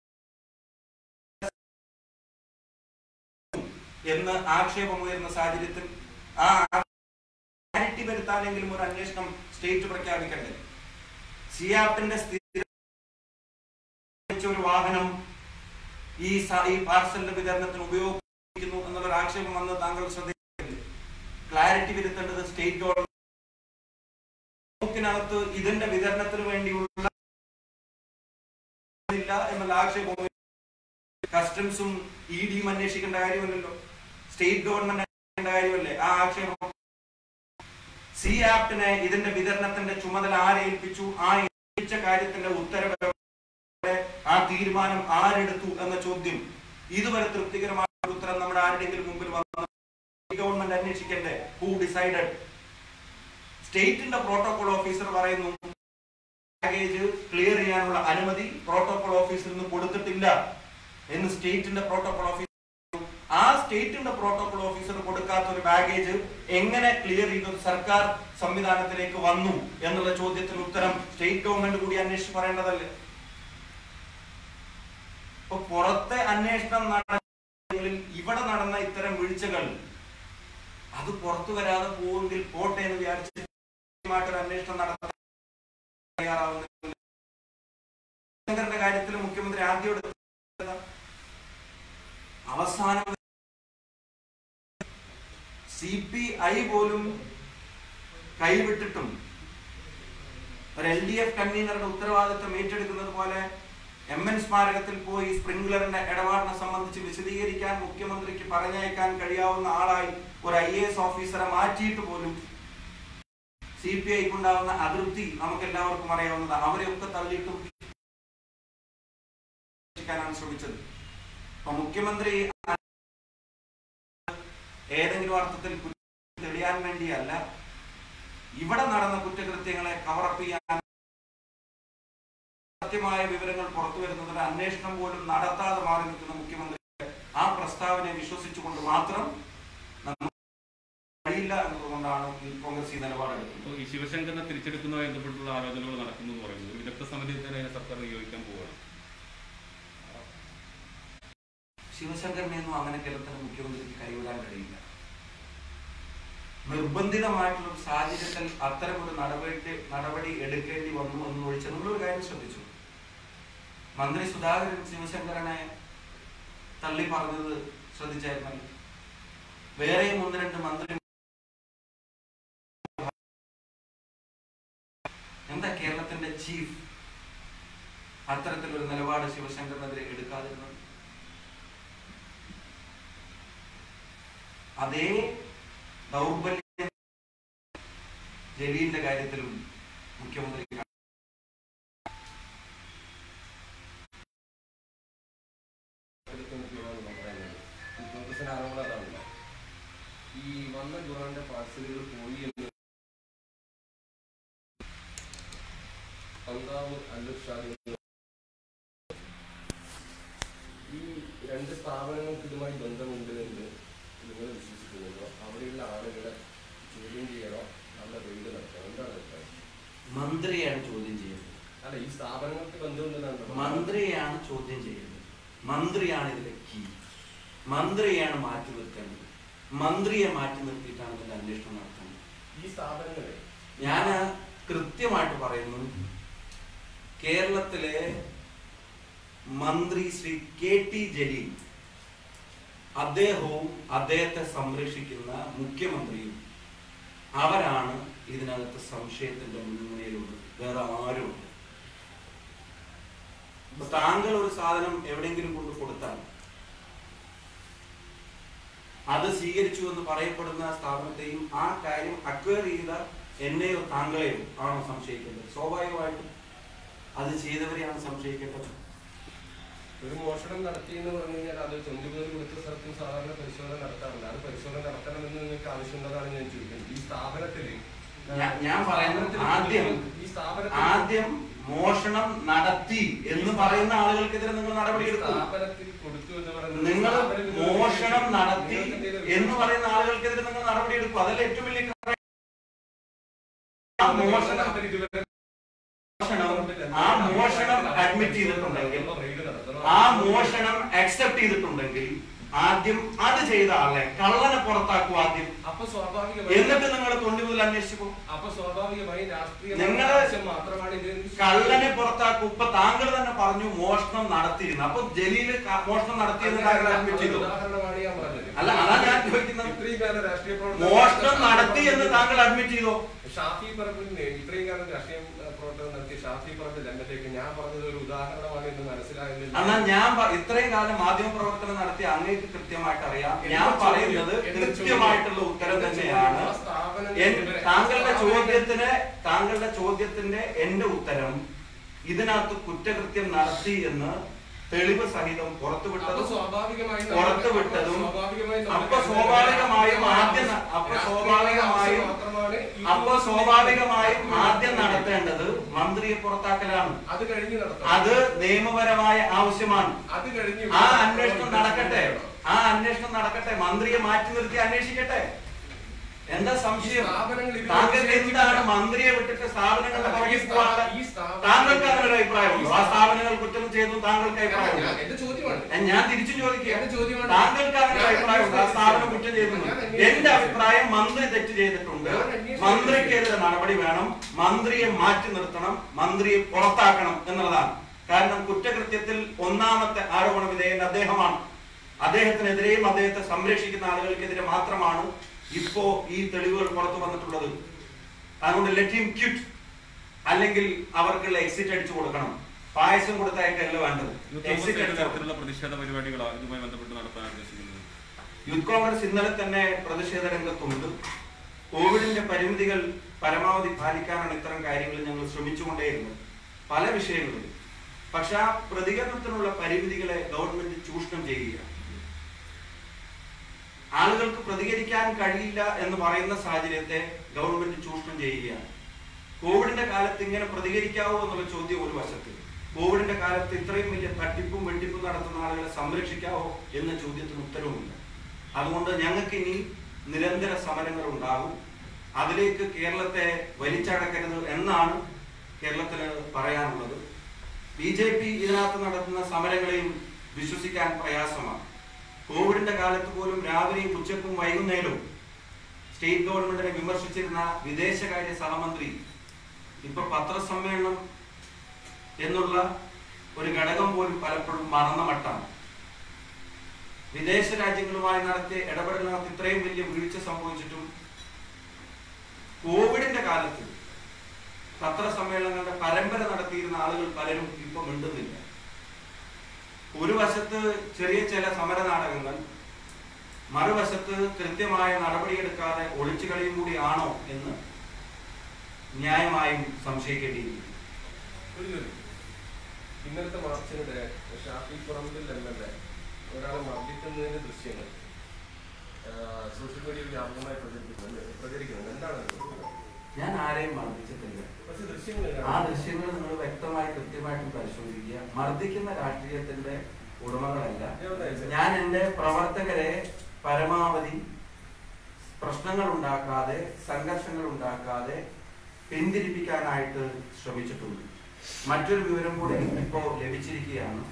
എന്ന് ആക്ഷേപമുയർന്ന സാഹചര്യത്തിൽ ആ ക്ലാരിറ്റി വരുത്താനെങ്കിലും ഒരു അന്വേഷണം സ്റ്റേറ്റ് പ്രഖ്യാപിക്കണ്ടേ സിയാപ്പിന്റെ സ്ഥിതി വെച്ച ഒരു വാഹനം ഈ സ- ഈ പാർസലിന്റെ വിതരണത്തിന് ഉപയോഗിക്കുന്നു എന്നുള്ള ആക്ഷേപം വന്ന് താങ്കൾ ശ്രദ്ധിക്കില്ലേ ക്ലാരിറ്റി വരുത്തേണ്ടത് സ്റ്റേറ്റ് ഗവൺമെന്റിനകത്ത് ഇതിന്റെ വിതരണത്തിന് വേണ്ടിയുള്ള ഇല്ല എന്നുള്ള ആക്ഷേപം കസ്റ്റംസും ഇ ഡിയും അന്വേഷിക്കേണ്ട കാര്യമല്ലല്ലോ സ്റ്റേറ്റ് ഗവൺമെന്റ് അന്വേഷിക്കേണ്ട കാര്യമല്ലേ ആ ആക്ഷേപം സി ആപ്റ്റിനെ ഇതിന്റെ വിതരണത്തിന്റെ ചുമതല ആരേൽപ്പിച്ചു ആ ഏൽപ്പിച്ച കാര്യത്തിന്റെ ഉത്തരവ് ആ തീരുമാനം ആരെടുത്തു എന്ന ചോദ്യം ഇതുവരെ തൃപ്തികരമായ ഒരു ഉത്തരം നമ്മുടെ ആരുടെയെങ്കിലും മുമ്പിൽ വന്ന ഗവൺമെന്റ് അന്വേഷിക്കണ്ടേ ഹൂ ഡിസൈഡഡ് സ്റ്റേറ്റിന്റെ പ്രോട്ടോകോൾ ഓഫീസർ പറയുന്നു പാക്കേജ് ക്ലിയർ ചെയ്യാനുള്ള അനുമതി പ്രോട്ടോകോൾ ഓഫീസിൽ നിന്ന് കൊടുത്തിട്ടില്ല എന്ന് സ്റ്റേറ്റിന്റെ പ്രോട്ടോകോൾ ഓഫീസർ ആ സ്റ്റേറ്റിന്റെ പ്രോട്ടോകോൾ ഓഫീസർ കൊടുക്കാത്ത ഒരു ബാഗേജ് എങ്ങനെ ക്ലിയർ ചെയ്തു സർക്കാർ സംവിധാനത്തിലേക്ക് വന്നു എന്നുള്ള ചോദ്യത്തിന് ഉത്തരം സ്റ്റേറ്റ് ഗവൺമെന്റ് കൂടി അന്വേഷിച്ച് പറയേണ്ടതല്ലേ ഇപ്പൊ പുറത്തെ അന്വേഷണം നടന്നതിൽ ഇവിടെ നടന്ന ഇത്തരം വീഴ്ചകൾ അത് പുറത്തു വരാതെ പോവെങ്കിൽ പോട്ടെ എന്ന് വിചാരിച്ച് ഒരു അന്വേഷണം നടത്താൻ തയ്യാറാവുന്നില്ല ശങ്കറിന്റെ കാര്യത്തിൽ മുഖ്യമന്ത്രി ആദ്യം എടുത്തത് അവസാനം സി പി ഐ പോലും കൈവിട്ടിട്ടും ഒരു എൽ ഡി എഫ് കൺവീനറുടെ ഉത്തരവാദിത്വം ഏറ്റെടുക്കുന്നത് പോലെ എം എൻ സ്മാരകത്തിൽ പോയി സ്പ്രിംഗ്ലറിന്റെ ഇടപാടിനെ സംബന്ധിച്ച് വിശദീകരിക്കാൻ മുഖ്യമന്ത്രിക്ക് പറഞ്ഞയക്കാൻ കഴിയാവുന്ന ആളായി ഒരു ഐ എ എസ് ഓഫീസറെ മാറ്റിയിട്ട് പോലും സി പി ഐക്ക് ഉണ്ടാവുന്ന അതൃപ്തി നമുക്ക് എല്ലാവർക്കും അറിയാവുന്നതാണ് അവരെയൊക്കെ തള്ളിയിട്ടും ാണ് ശ്രമിച്ചത് അപ്പൊ മുഖ്യമന്ത്രി ഏതെങ്കിലും അർത്ഥത്തിൽ കുറ്റം തെളിയാൻ വേണ്ടിയല്ല ഇവിടെ നടന്ന കുറ്റകൃത്യങ്ങളെ കവറപ്പ് ചെയ്യാൻ സത്യമായ വിവരങ്ങൾ പുറത്തു വരുന്നതിന് അന്വേഷണം പോലും നടത്താതെ മാറി നിൽക്കുന്ന മുഖ്യമന്ത്രി ആ പ്രസ്താവനയെ വിശ്വസിച്ചുകൊണ്ട് മാത്രം നമുക്ക് കഴിയില്ല എന്നതുകൊണ്ടാണ് ഈ കോൺഗ്രസ് ഈ നിലപാടെടുക്കുന്നത് ഇപ്പോൾ ഈ ശിവശങ്കറിനെ തിരിച്ചെടുക്കുന്നതുമായി ബന്ധപ്പെട്ടുള്ള ആലോചനകൾ നടക്കുന്നു എന്ന് പറയുന്നു ഒരു വിദഗ്ധ സമിതി തന്നെ സർക്കാർ നിയോഗിക്കാൻ പോവുകയാണ് ശിവശങ്കരനെയൊന്നും അങ്ങനെ കേരളത്തിന് മുഖ്യമന്ത്രിക്ക് കൈവിടാൻ കഴിയില്ല നിർബന്ധിതമായിട്ടുള്ള ഒരു സാഹചര്യത്തിൽ അത്തരം ഒരു നടപടി നടപടി എടുക്കേണ്ടി വന്നു എന്ന് ഒഴിച്ച് നിങ്ങളൊരു കാര്യം ശ്രദ്ധിച്ചു മന്ത്രി സുധാകരൻ ശിവശങ്കരനെ തള്ളി പറഞ്ഞത് ശ്രദ്ധിച്ചായിരുന്നല്ലോ വേറെയും ഒന്ന് രണ്ട് മന്ത്രി എന്താ കേരളത്തിന്റെ ചീഫ് അത്തരത്തിലൊരു നിലപാട് ശിവശങ്കറിനെതിരെ എടുക്കാതിരുന്നത് അതേ ദൗർബല്യം ജലീലിന്റെ കാര്യത്തിലും മുഖ്യമന്ത്രി കാ- ഉദ്യോഗസ്ഥന്റെ ആരോപണം അതാണല്ലോ ഈ വന്ന ഖുറാന്റെ പാർസലുകൾ പോയി എന്ന് പന്താവ് അല്ലുഷാദ് ഈ രണ്ട് സ്ഥാപനങ്ങൾക്ക് ഇതുമായി ബന്ധമുണ്ട് എന്ന് നിങ്ങൾ വിശ്വസിക്കുന്നുണ്ടോ അവിടെയുള്ള ആളുകളെ ചോദ്യം ചെയ്യണോ അവിടെ റെയ്ഡ് നടത്തണം എന്താണ് അഭിപ്രായം മന്ത്രിയാണ് ചോദ്യം ചെയ്യുന്നത് അല്ല ഈ സ്ഥാപനങ്ങൾക്ക് ബന്ധമുണ്ടെന്നാണ് മന്ത്രിയാണ് ചോദ്യം ചെയ്യുന്നത് മന്ത്രിയാണ് ഇതിലെ കീ മന്ത്രിയാണ് മാറ്റി നിർത്തേണ്ടത് മന്ത്രിയെ മാറ്റി നിർത്തിയിട്ടാണ് ഇതിന്റെ അന്വേഷണം നടത്തുന്നത് ഈ സ്ഥാപനങ്ങളെ ഞാൻ കൃത്യമായിട്ട് പറയുന്നു കേരളത്തിലെ മന്ത്രി ശ്രീ കെ ടി ജലീൽ അദ്ദേഹവും അദ്ദേഹത്തെ സംരക്ഷിക്കുന്ന മുഖ്യമന്ത്രിയും അവരാണ് ഇതിനകത്ത് സംശയത്തിന്റെ മുൻനിരയിലുള്ളത് വേറെ ആരും ഇപ്പൊ താങ്കൾ ഒരു സാധനം എവിടെയെങ്കിലും കൊണ്ട് കൊടുത്താൽ അത് സ്വീകരിച്ചു എന്ന് പറയപ്പെടുന്ന സ്ഥാപനത്തെയും ആ കാര്യം അക്വയർ ചെയ്ത എന്നെയോ താങ്കളെയോ ആണോ സംശയിക്കേണ്ടത് സ്വാഭാവികമായിട്ടും അത് ചെയ്തവരെയാണ് സംശയിക്കേണ്ടത് ഒരു മോഷണം നടത്തി എന്ന് പറഞ്ഞു കഴിഞ്ഞാൽ അത് ചൊന്തുമുതൽ കൊടുത്ത സ്ഥലത്തും സാധാരണ പരിശോധന നടത്താറില്ല അത് പരിശോധന നടത്തണമെന്ന് നിങ്ങൾക്ക് ആവശ്യമുള്ളതാണ് ഞാൻ ചോദിക്കുന്നത് ഈ സ്ഥാപനത്തില് ഞാൻ- ഞാൻ പറയുന്നത് ആദ്യം ഈ സ്ഥാപനത്തിൽ ആദ്യം മോഷണം നടത്തി എന്ന് പറയുന്ന ആളുകൾക്കെതിരെ നിങ്ങൾ നടപടിയെടുക്കും സ്ഥാപനത്തിൽ കൊടുത്തു എന്ന് പറയുന്നത് നിങ്ങൾ സ്ഥാപനത്തിൽ മോഷണം നടത്തി നിങ്ങൾക്ക് എന്തെങ്കിലും എന്ന് പറയുന്ന ആളുകൾക്കെതിരെ നിങ്ങൾ നടപടിയെടുക്കും അതല്ല ഏറ്റവും വലിയ കാര്യം. ആ മോഷണം അവർ ഇതുവരെ മോഷണം ആ മോഷണം അഡ്മിറ്റ് ചെയ്തിട്ടുണ്ടെങ്കിൽ റെയ്ഡ് നടത്തണം ആ മോഷണം അക്സെപ്റ്റ് ചെയ്തിട്ടുണ്ടെങ്കിൽ ആദ്യം അത് ചെയ്ത ആളെ കള്ളനെ പുറത്താക്കും ആദ്യം അപ്പൊ സ്വാഭാവികമായി എന്നിട്ട് നിങ്ങൾ തൊണ്ടി മുതൽ അന്വേഷിച്ചു പോകും അപ്പൊ സ്വാഭാവികമായി രാഷ്ട്രീയ നിങ്ങള് ആവശ്യം മാത്രമാണ് ഇതിന് കള്ളനെ പുറത്താക്കും ഇപ്പൊ താങ്കൾ തന്നെ പറഞ്ഞു മോഷണം നടത്തിയിരുന്നു അപ്പൊ ജലീല് ക- മോഷണം നടത്തിയെന്ന് താങ്കൾ അഡ്മിറ്റ് ചെയ്തു ഉദാഹരണമാണ് ഞാൻ പറഞ്ഞത് അല്ല അതാ ഞാൻ ചോദിക്കുന്നത് ഇത്രയും കാലം രാഷ്ട്രീയ പ്രവർത്തനം മോഷണം നടത്തി എന്ന് താങ്കൾ അഡ്മിറ്റ് ചെയ്തോ ഷാഫി പറമ്പിലിന് ഇത്രയും കാലം രാഷ്ട്രീയ ഏഹ്, പ്രവർത്തനം നടത്തിയ ഷാഫി പറമ്പിൽ എന്നത്തേക്ക് ഞാൻ പറഞ്ഞത് ഒരു ഉദാഹരണമാണ് എന്ന് മനസ്സിലായെന്നില്ല എന്നാ ഞാൻ പ- ഇത്രയും കാലം മാധ്യമ പ്രവർത്തനം നടത്തിയ അങ്ങേക്ക് കൃത്യമായിട്ട് അറിയാം ഞാൻ പറയുന്നത് കൃത്യമായിട്ടുള്ള ഉത്തരം തന്നെയാണ് എൻ- താങ്കളുടെ ചോദ്യത്തിന് താങ്കളുടെ ചോദ്യത്തിന്റെ എന്റെ ഉത്തരം ഇതിനകത്ത് കുറ്റകൃത്യം നടത്തി എന്ന് തെളിവ് സഹിതം അപ്പൊ പുറത്തുവിട്ടതും സ്വാഭാവികമായും പുറത്തുവിട്ടതും സ്വാഭാവികമായും അപ്പൊ സ്വാഭാവികമായും ആദ്യം ന- അപ്പൊ സ്വാഭാവികമായും അപ്പൊ സ്വാഭാവികമായും ആദ്യം നടത്തേണ്ടത് മന്ത്രിയെ പുറത്താക്കലാണ് അത് കഴിഞ്ഞ് നടത്താം അത് നിയമപരമായ ആവശ്യമാണ് അത് കഴിഞ്ഞ് ആ അന്വേഷണം നടക്കട്ടെ ആ അന്വേഷണം നടക്കട്ടെ മന്ത്രിയെ മാറ്റി നിർത്തി അന്വേഷിക്കട്ടെ എന്താ സംശയം സ്ഥാപനങ്ങൾ ഇതിൽ താങ്കൾക്ക് എന്താണ് മന്ത്രിയെ വിട്ടിട്ട് സ്ഥാപനങ്ങളുടെ പുറകെ ഈ സ്ഥാ- പോകാത്ത ഈ സ്ഥാപനം- താങ്കൾക്ക് അങ്ങനെ ഒരു അഭിപ്രായമുണ്ടോ ആ സ്ഥാപനങ്ങൾ കുറ്റം ചെയ്തു താങ്കൾക്ക് അഭിപ്രായമുണ്ടോ ഞാൻ- എന്റെ ചോദ്യമാണ് ഞാൻ- ഞാൻ തിരിച്ചു എന്റെ ചോദിക്കുക ചോദ്യമാണ് താങ്കൾക്ക് അങ്ങനെ ഒരു ഞാൻ അഭിപ്രായമുണ്ടോ ആ സ്ഥാപനം കുറ്റം ചെയ്തു ഞാൻ എന്ന്? അന്വേഷിച്ചു. എന്റെ അഭിപ്രായം മന്ത്രി തെറ്റ് ചെയ്തിട്ടുണ്ട് ഞാൻ അന്വേഷിച്ചു. മന്ത്രിക്കെതിരെ നടപടി വേണം മന്ത്രിയെ മാറ്റി നിർത്തണം മന്ത്രിയെ പുറത്താക്കണം എന്നുള്ളതാണ് കാരണം കുറ്റകൃത്യത്തിൽ ഒന്നാമത്തെ ആരോപണ വിധേയൻ അദ്ദേഹമാണ് അദ്ദേഹത്തിനെതിരെയും അദ്ദേഹത്തെ സംരക്ഷിക്കുന്ന ആളുകൾക്കെതിരെ മാത്രമാണ് ഇപ്പോ ഈ തെളിവുകൾ പുറത്തു വന്നിട്ടുള്ളത് അതുകൊണ്ട് ലെറ്റ് ഹിം ക്വിറ്റ് അല്ലെങ്കിൽ അവർക്കുള്ള എക്സിറ്റ് അടിച്ചു കൊടുക്കണം പായസം കൊടുത്തയക്കല്ല വേണ്ടത് യൂത്ത് എക്സിറ്റ് കോൺഗ്രസ് ഏത് അടിച്ചു കൊടുക്കണം. തരത്തിലുള്ള പ്രതിഷേധ പരിപാടികളാണ് ഇതുമായി ബന്ധപ്പെട്ട് നടത്താൻ ഉദ്ദേശിക്കുന്നത് യൂത്ത് കോൺഗ്രസ് ഇന്നലെ തന്നെ പ്രതിഷേധ രംഗത്തുണ്ട് കോവിഡിന്റെ പരിമിതികൾ പരമാവധി പാലിക്കാനാണ് ഇത്തരം കാര്യങ്ങൾ ഞങ്ങൾ ശ്രമിച്ചുകൊണ്ടേയിരുന്നത് പല വിഷയങ്ങളിലും പക്ഷെ ആ പ്രതികരണത്തിനുള്ള പരിമിതികളെ ഗവൺമെന്റ് ചൂഷണം ചെയ്യുകയാണ് ആളുകൾക്ക് പ്രതികരിക്കാൻ കഴിയില്ല എന്ന് പറയുന്ന സാഹചര്യത്തെ ഗവൺമെന്റ് ചൂഷണം ചെയ്യുകയാണ് കോവിഡിന്റെ കാലത്ത് ഇങ്ങനെ പ്രതികരിക്കാവോ എന്നുള്ള ചോദ്യം ഒരു വശത്ത് കോവിഡിന്റെ കാലത്ത് ഇത്രയും വലിയ തട്ടിപ്പും വെട്ടിപ്പും നടത്തുന്ന ആളുകളെ സംരക്ഷിക്കാവോ എന്ന ചോദ്യത്തിന് ഉത്തരവുമില്ല അതുകൊണ്ട് ഞങ്ങൾക്ക് ഇനി നിരന്തര സമരങ്ങൾ ഉണ്ടാകും അതിലേക്ക് കേരളത്തെ വലിച്ചടക്കരുത് എന്നാണ് കേരളത്തിന് പറയാനുള്ളത് ബി ജെ പി ഇതിനകത്ത് നടത്തുന്ന സമരങ്ങളെയും വിശ്വസിക്കാൻ പ്രയാസമാണ് കോവിഡിന്റെ കാലത്ത് പോലും രാവിലെയും ഉച്ചക്കും വൈകുന്നേരവും സ്റ്റേറ്റ് ഗവൺമെന്റിനെ വിമർശിച്ചിരുന്ന വിദേശകാര്യ സഹമന്ത്രി ഇപ്പൊ പത്രസമ്മേളനം എന്നുള്ള ഒരു ഘടകം പോലും പലപ്പോഴും മറന്ന മട്ടാണ് വിദേശ രാജ്യങ്ങളുമായി നടത്തിയ ഇടപെടലിനകത്ത് ഇത്രയും വലിയ വീഴ്ച സംഭവിച്ചിട്ടും കോവിഡിന്റെ കാലത്ത് പത്രസമ്മേളനങ്ങളുടെ പരമ്പര നടത്തിയിരുന്ന ആളുകൾ പലരും ഇപ്പൊ മിണ്ടുന്നില്ല ഒരു വശത്ത് ചെറിയ ചില സമര നാടകങ്ങൾ മറുവശത്ത് കൃത്യമായ നടപടിയെടുക്കാതെ ഒളിച്ചുകളിയും കൂടി ആണോ എന്ന് ന്യായമായും സംശയിക്കേണ്ടിയിരിക്കുന്നു ഒരു ചോദ്യം. ഇന്നലത്തെ മാർച്ചിനിടെ Shafi Parambil M L A ഒരാളെ മർദ്ദിക്കുന്നതിന്റെ ദൃശ്യങ്ങൾ ആ, സോഷ്യൽ മീഡിയയിൽ വ്യാപകമായി പ്രചരിപ്പിക്കുന്നുണ്ട് പ്രചരിക്കുന്നുണ്ട് എന്താണ് അത്? ഞാൻ ആരെയും മർദ്ദിച്ചിട്ടില്ല പക്ഷെ ദൃശ്യങ്ങൾ ആ ദൃശ്യങ്ങൾ നിങ്ങൾ വ്യക്തമായി കൃത്യമായിട്ടും പരിശോധിക്കുക മർദ്ദിക്കുന്ന രാഷ്ട്രീയത്തിന്റെ ഉടമകളല്ല ഞാൻ എന്റെ പ്രവർത്തകരെ പരമാവധി പ്രശ്നങ്ങൾ ഉണ്ടാക്കാതെ സംഘർഷങ്ങൾ ഉണ്ടാക്കാതെ പിന്തിരിപ്പിക്കാനായിട്ട് ശ്രമിച്ചിട്ടുണ്ട് മറ്റൊരു വിവരം കൂടി ഇപ്പോ ലഭിച്ചിരിക്കുകയാണ്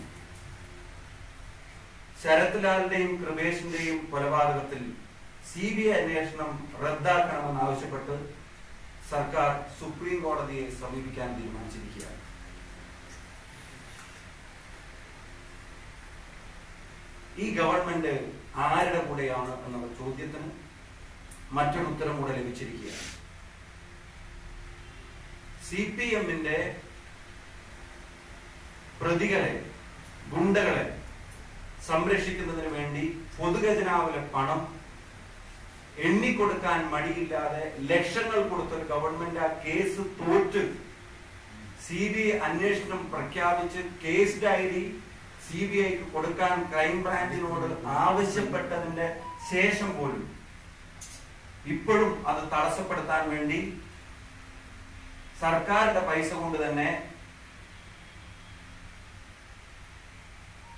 ശരത് ലാലിന്റെയും കൃപേഷിന്റെയും കൊലപാതകത്തിൽ സി ബി ഐ അന്വേഷണം റദ്ദാക്കണമെന്നാവശ്യപ്പെട്ട് സർക്കാർ സുപ്രീം കോടതിയെ സമീപിക്കാൻ തീരുമാനിച്ചിരിക്കുകയാണ് ഈ ഗവൺമെന്റ് ആരുടെ കൂടെയാണ് എന്നുള്ള ചോദ്യത്തിന് മറ്റൊരു ഉത്തരം കൂടെ ലഭിച്ചിരിക്കുകയാണ് സി പി എമ്മിന്റെ പ്രതികളെ ഗുണ്ടകളെ സംരക്ഷിക്കുന്നതിന് വേണ്ടി പൊതുഖജനാവിലെ പണം എണ്ണിക്കൊടുക്കാൻ മടിയില്ലാതെ ലക്ഷങ്ങൾ കൊടുത്തൊരു ഗവൺമെന്റ് ആ കേസ് തോറ്റ് സി ബി ഐ അന്വേഷണം പ്രഖ്യാപിച്ച് കേസ് ഡയറി സി ബി ഐക്ക് കൊടുക്കാൻ ക്രൈംബ്രാഞ്ചിനോട് ആവശ്യപ്പെട്ടതിന്റെ ശേഷം പോലും ഇപ്പോഴും അത് തടസ്സപ്പെടുത്താൻ വേണ്ടി സർക്കാരിന്റെ പൈസ കൊണ്ട് തന്നെ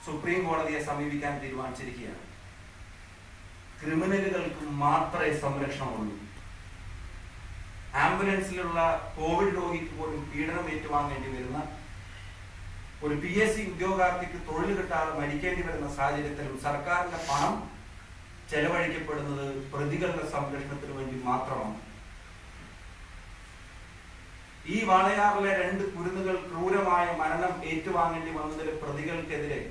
സുപ്രീം കോടതിയെ സമീപിക്കാൻ തീരുമാനിച്ചിരിക്കുകയാണ് ക്രിമിനലുകൾക്ക് മാത്രമേ സംരക്ഷണമുള്ളൂ ആംബുലൻസിലുള്ള കോവിഡ് രോഗിക്ക് പോലും പീഡനം ഏറ്റുവാങ്ങേണ്ടി വരുന്ന ഒരു പി എസ് സി ഉദ്യോഗാർത്ഥിക്ക് തൊഴിൽ കിട്ടാതെ മരിക്കേണ്ടി വരുന്ന സാഹചര്യത്തിലും സർക്കാരിന്റെ പണം ചെലവഴിക്കപ്പെടുന്നത് പ്രതികളുടെ സംരക്ഷണത്തിന് വേണ്ടി മാത്രമാണ് ഈ വാളയാറിലെ രണ്ട് കുരുന്നുകൾ ക്രൂരമായ മരണം ഏറ്റുവാങ്ങേണ്ടി വന്നതിലെ പ്രതികൾക്കെതിരെ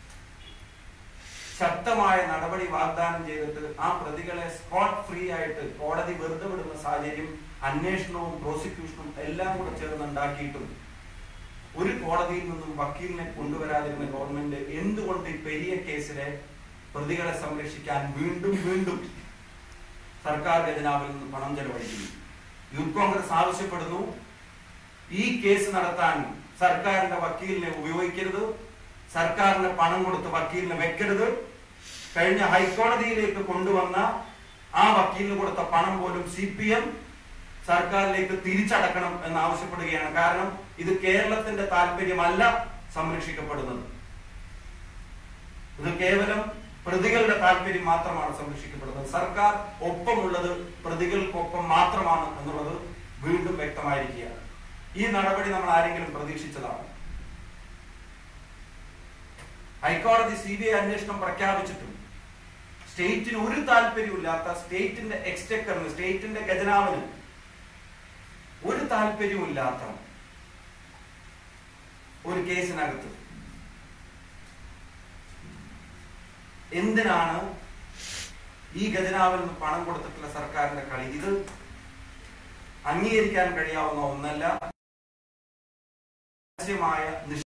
ശക്തമായ നടപടി വാഗ്ദാനം ചെയ്തിട്ട് ആ പ്രതികളെ സ്പോട്ട് ഫ്രീ ആയിട്ട് കോടതി വെറുതെ വിടുന്ന സാഹചര്യം അന്വേഷണവും പ്രോസിക്യൂഷനും എല്ലാം കൂടെ ചേർന്ന് ഉണ്ടാക്കിയിട്ടും ഒരു കോടതിയിൽ നിന്നും വക്കീലിനെ കൊണ്ടുവരാതിരുന്ന ഗവൺമെന്റ് എന്തുകൊണ്ട് ഈ പെരിയ കേസിലെ പ്രതികളെ സംരക്ഷിക്കാൻ വീണ്ടും വീണ്ടും സർക്കാർ ഖജനാവിൽ നിന്ന് പണം ചെലവഴിക്കുന്നു യൂത്ത് കോൺഗ്രസ് ആവശ്യപ്പെടുന്നു ഈ കേസ് നടത്താൻ സർക്കാരിന്റെ വക്കീലിനെ ഉപയോഗിക്കരുത് സർക്കാരിന് പണം കൊടുത്ത് വക്കീലിനെ വെക്കരുത് കഴിഞ്ഞ ഹൈക്കോടതിയിലേക്ക് കൊണ്ടുവന്ന ആ വക്കീലിന് കൊടുത്ത പണം പോലും സി പി എം സർക്കാരിലേക്ക് തിരിച്ചടക്കണം എന്ന് ആവശ്യപ്പെടുകയാണ് കാരണം ഇത് കേരളത്തിന്റെ താല്പര്യമല്ല സംരക്ഷിക്കപ്പെടുന്നത് ഇത് കേവലം പ്രതികളുടെ താല്പര്യം മാത്രമാണ് സംരക്ഷിക്കപ്പെടുന്നത് സർക്കാർ ഒപ്പമുള്ളത് പ്രതികൾക്കൊപ്പം മാത്രമാണ് എന്നുള്ളത് വീണ്ടും വ്യക്തമായിരിക്കുകയാണ് ഈ നടപടി നമ്മൾ ആരെങ്കിലും പ്രതീക്ഷിച്ചതാണ് ഹൈക്കോടതി സി ബി ഐ അന്വേഷണം പ്രഖ്യാപിച്ചിട്ടും സ്റ്റേറ്റിന് ഒരു താല്പര്യമില്ലാത്ത സ്റ്റേറ്റിന്റെ എക്സ്റ്റക്കറിന് സ്റ്റേറ്റിന്റെ ഖജനാവിന് ഒരു താല്പര്യമില്ലാത്ത ഒരു കേസിനകത്ത് എന്തിനാണ് ഈ ഖജനാവിൽ നിന്ന് പണം കൊടുത്തിട്ടുള്ള സർക്കാരിന്റെ കളി ഇത് അംഗീകരിക്കാൻ കഴിയാവുന്ന ഒന്നല്ല രഹസ്യമായ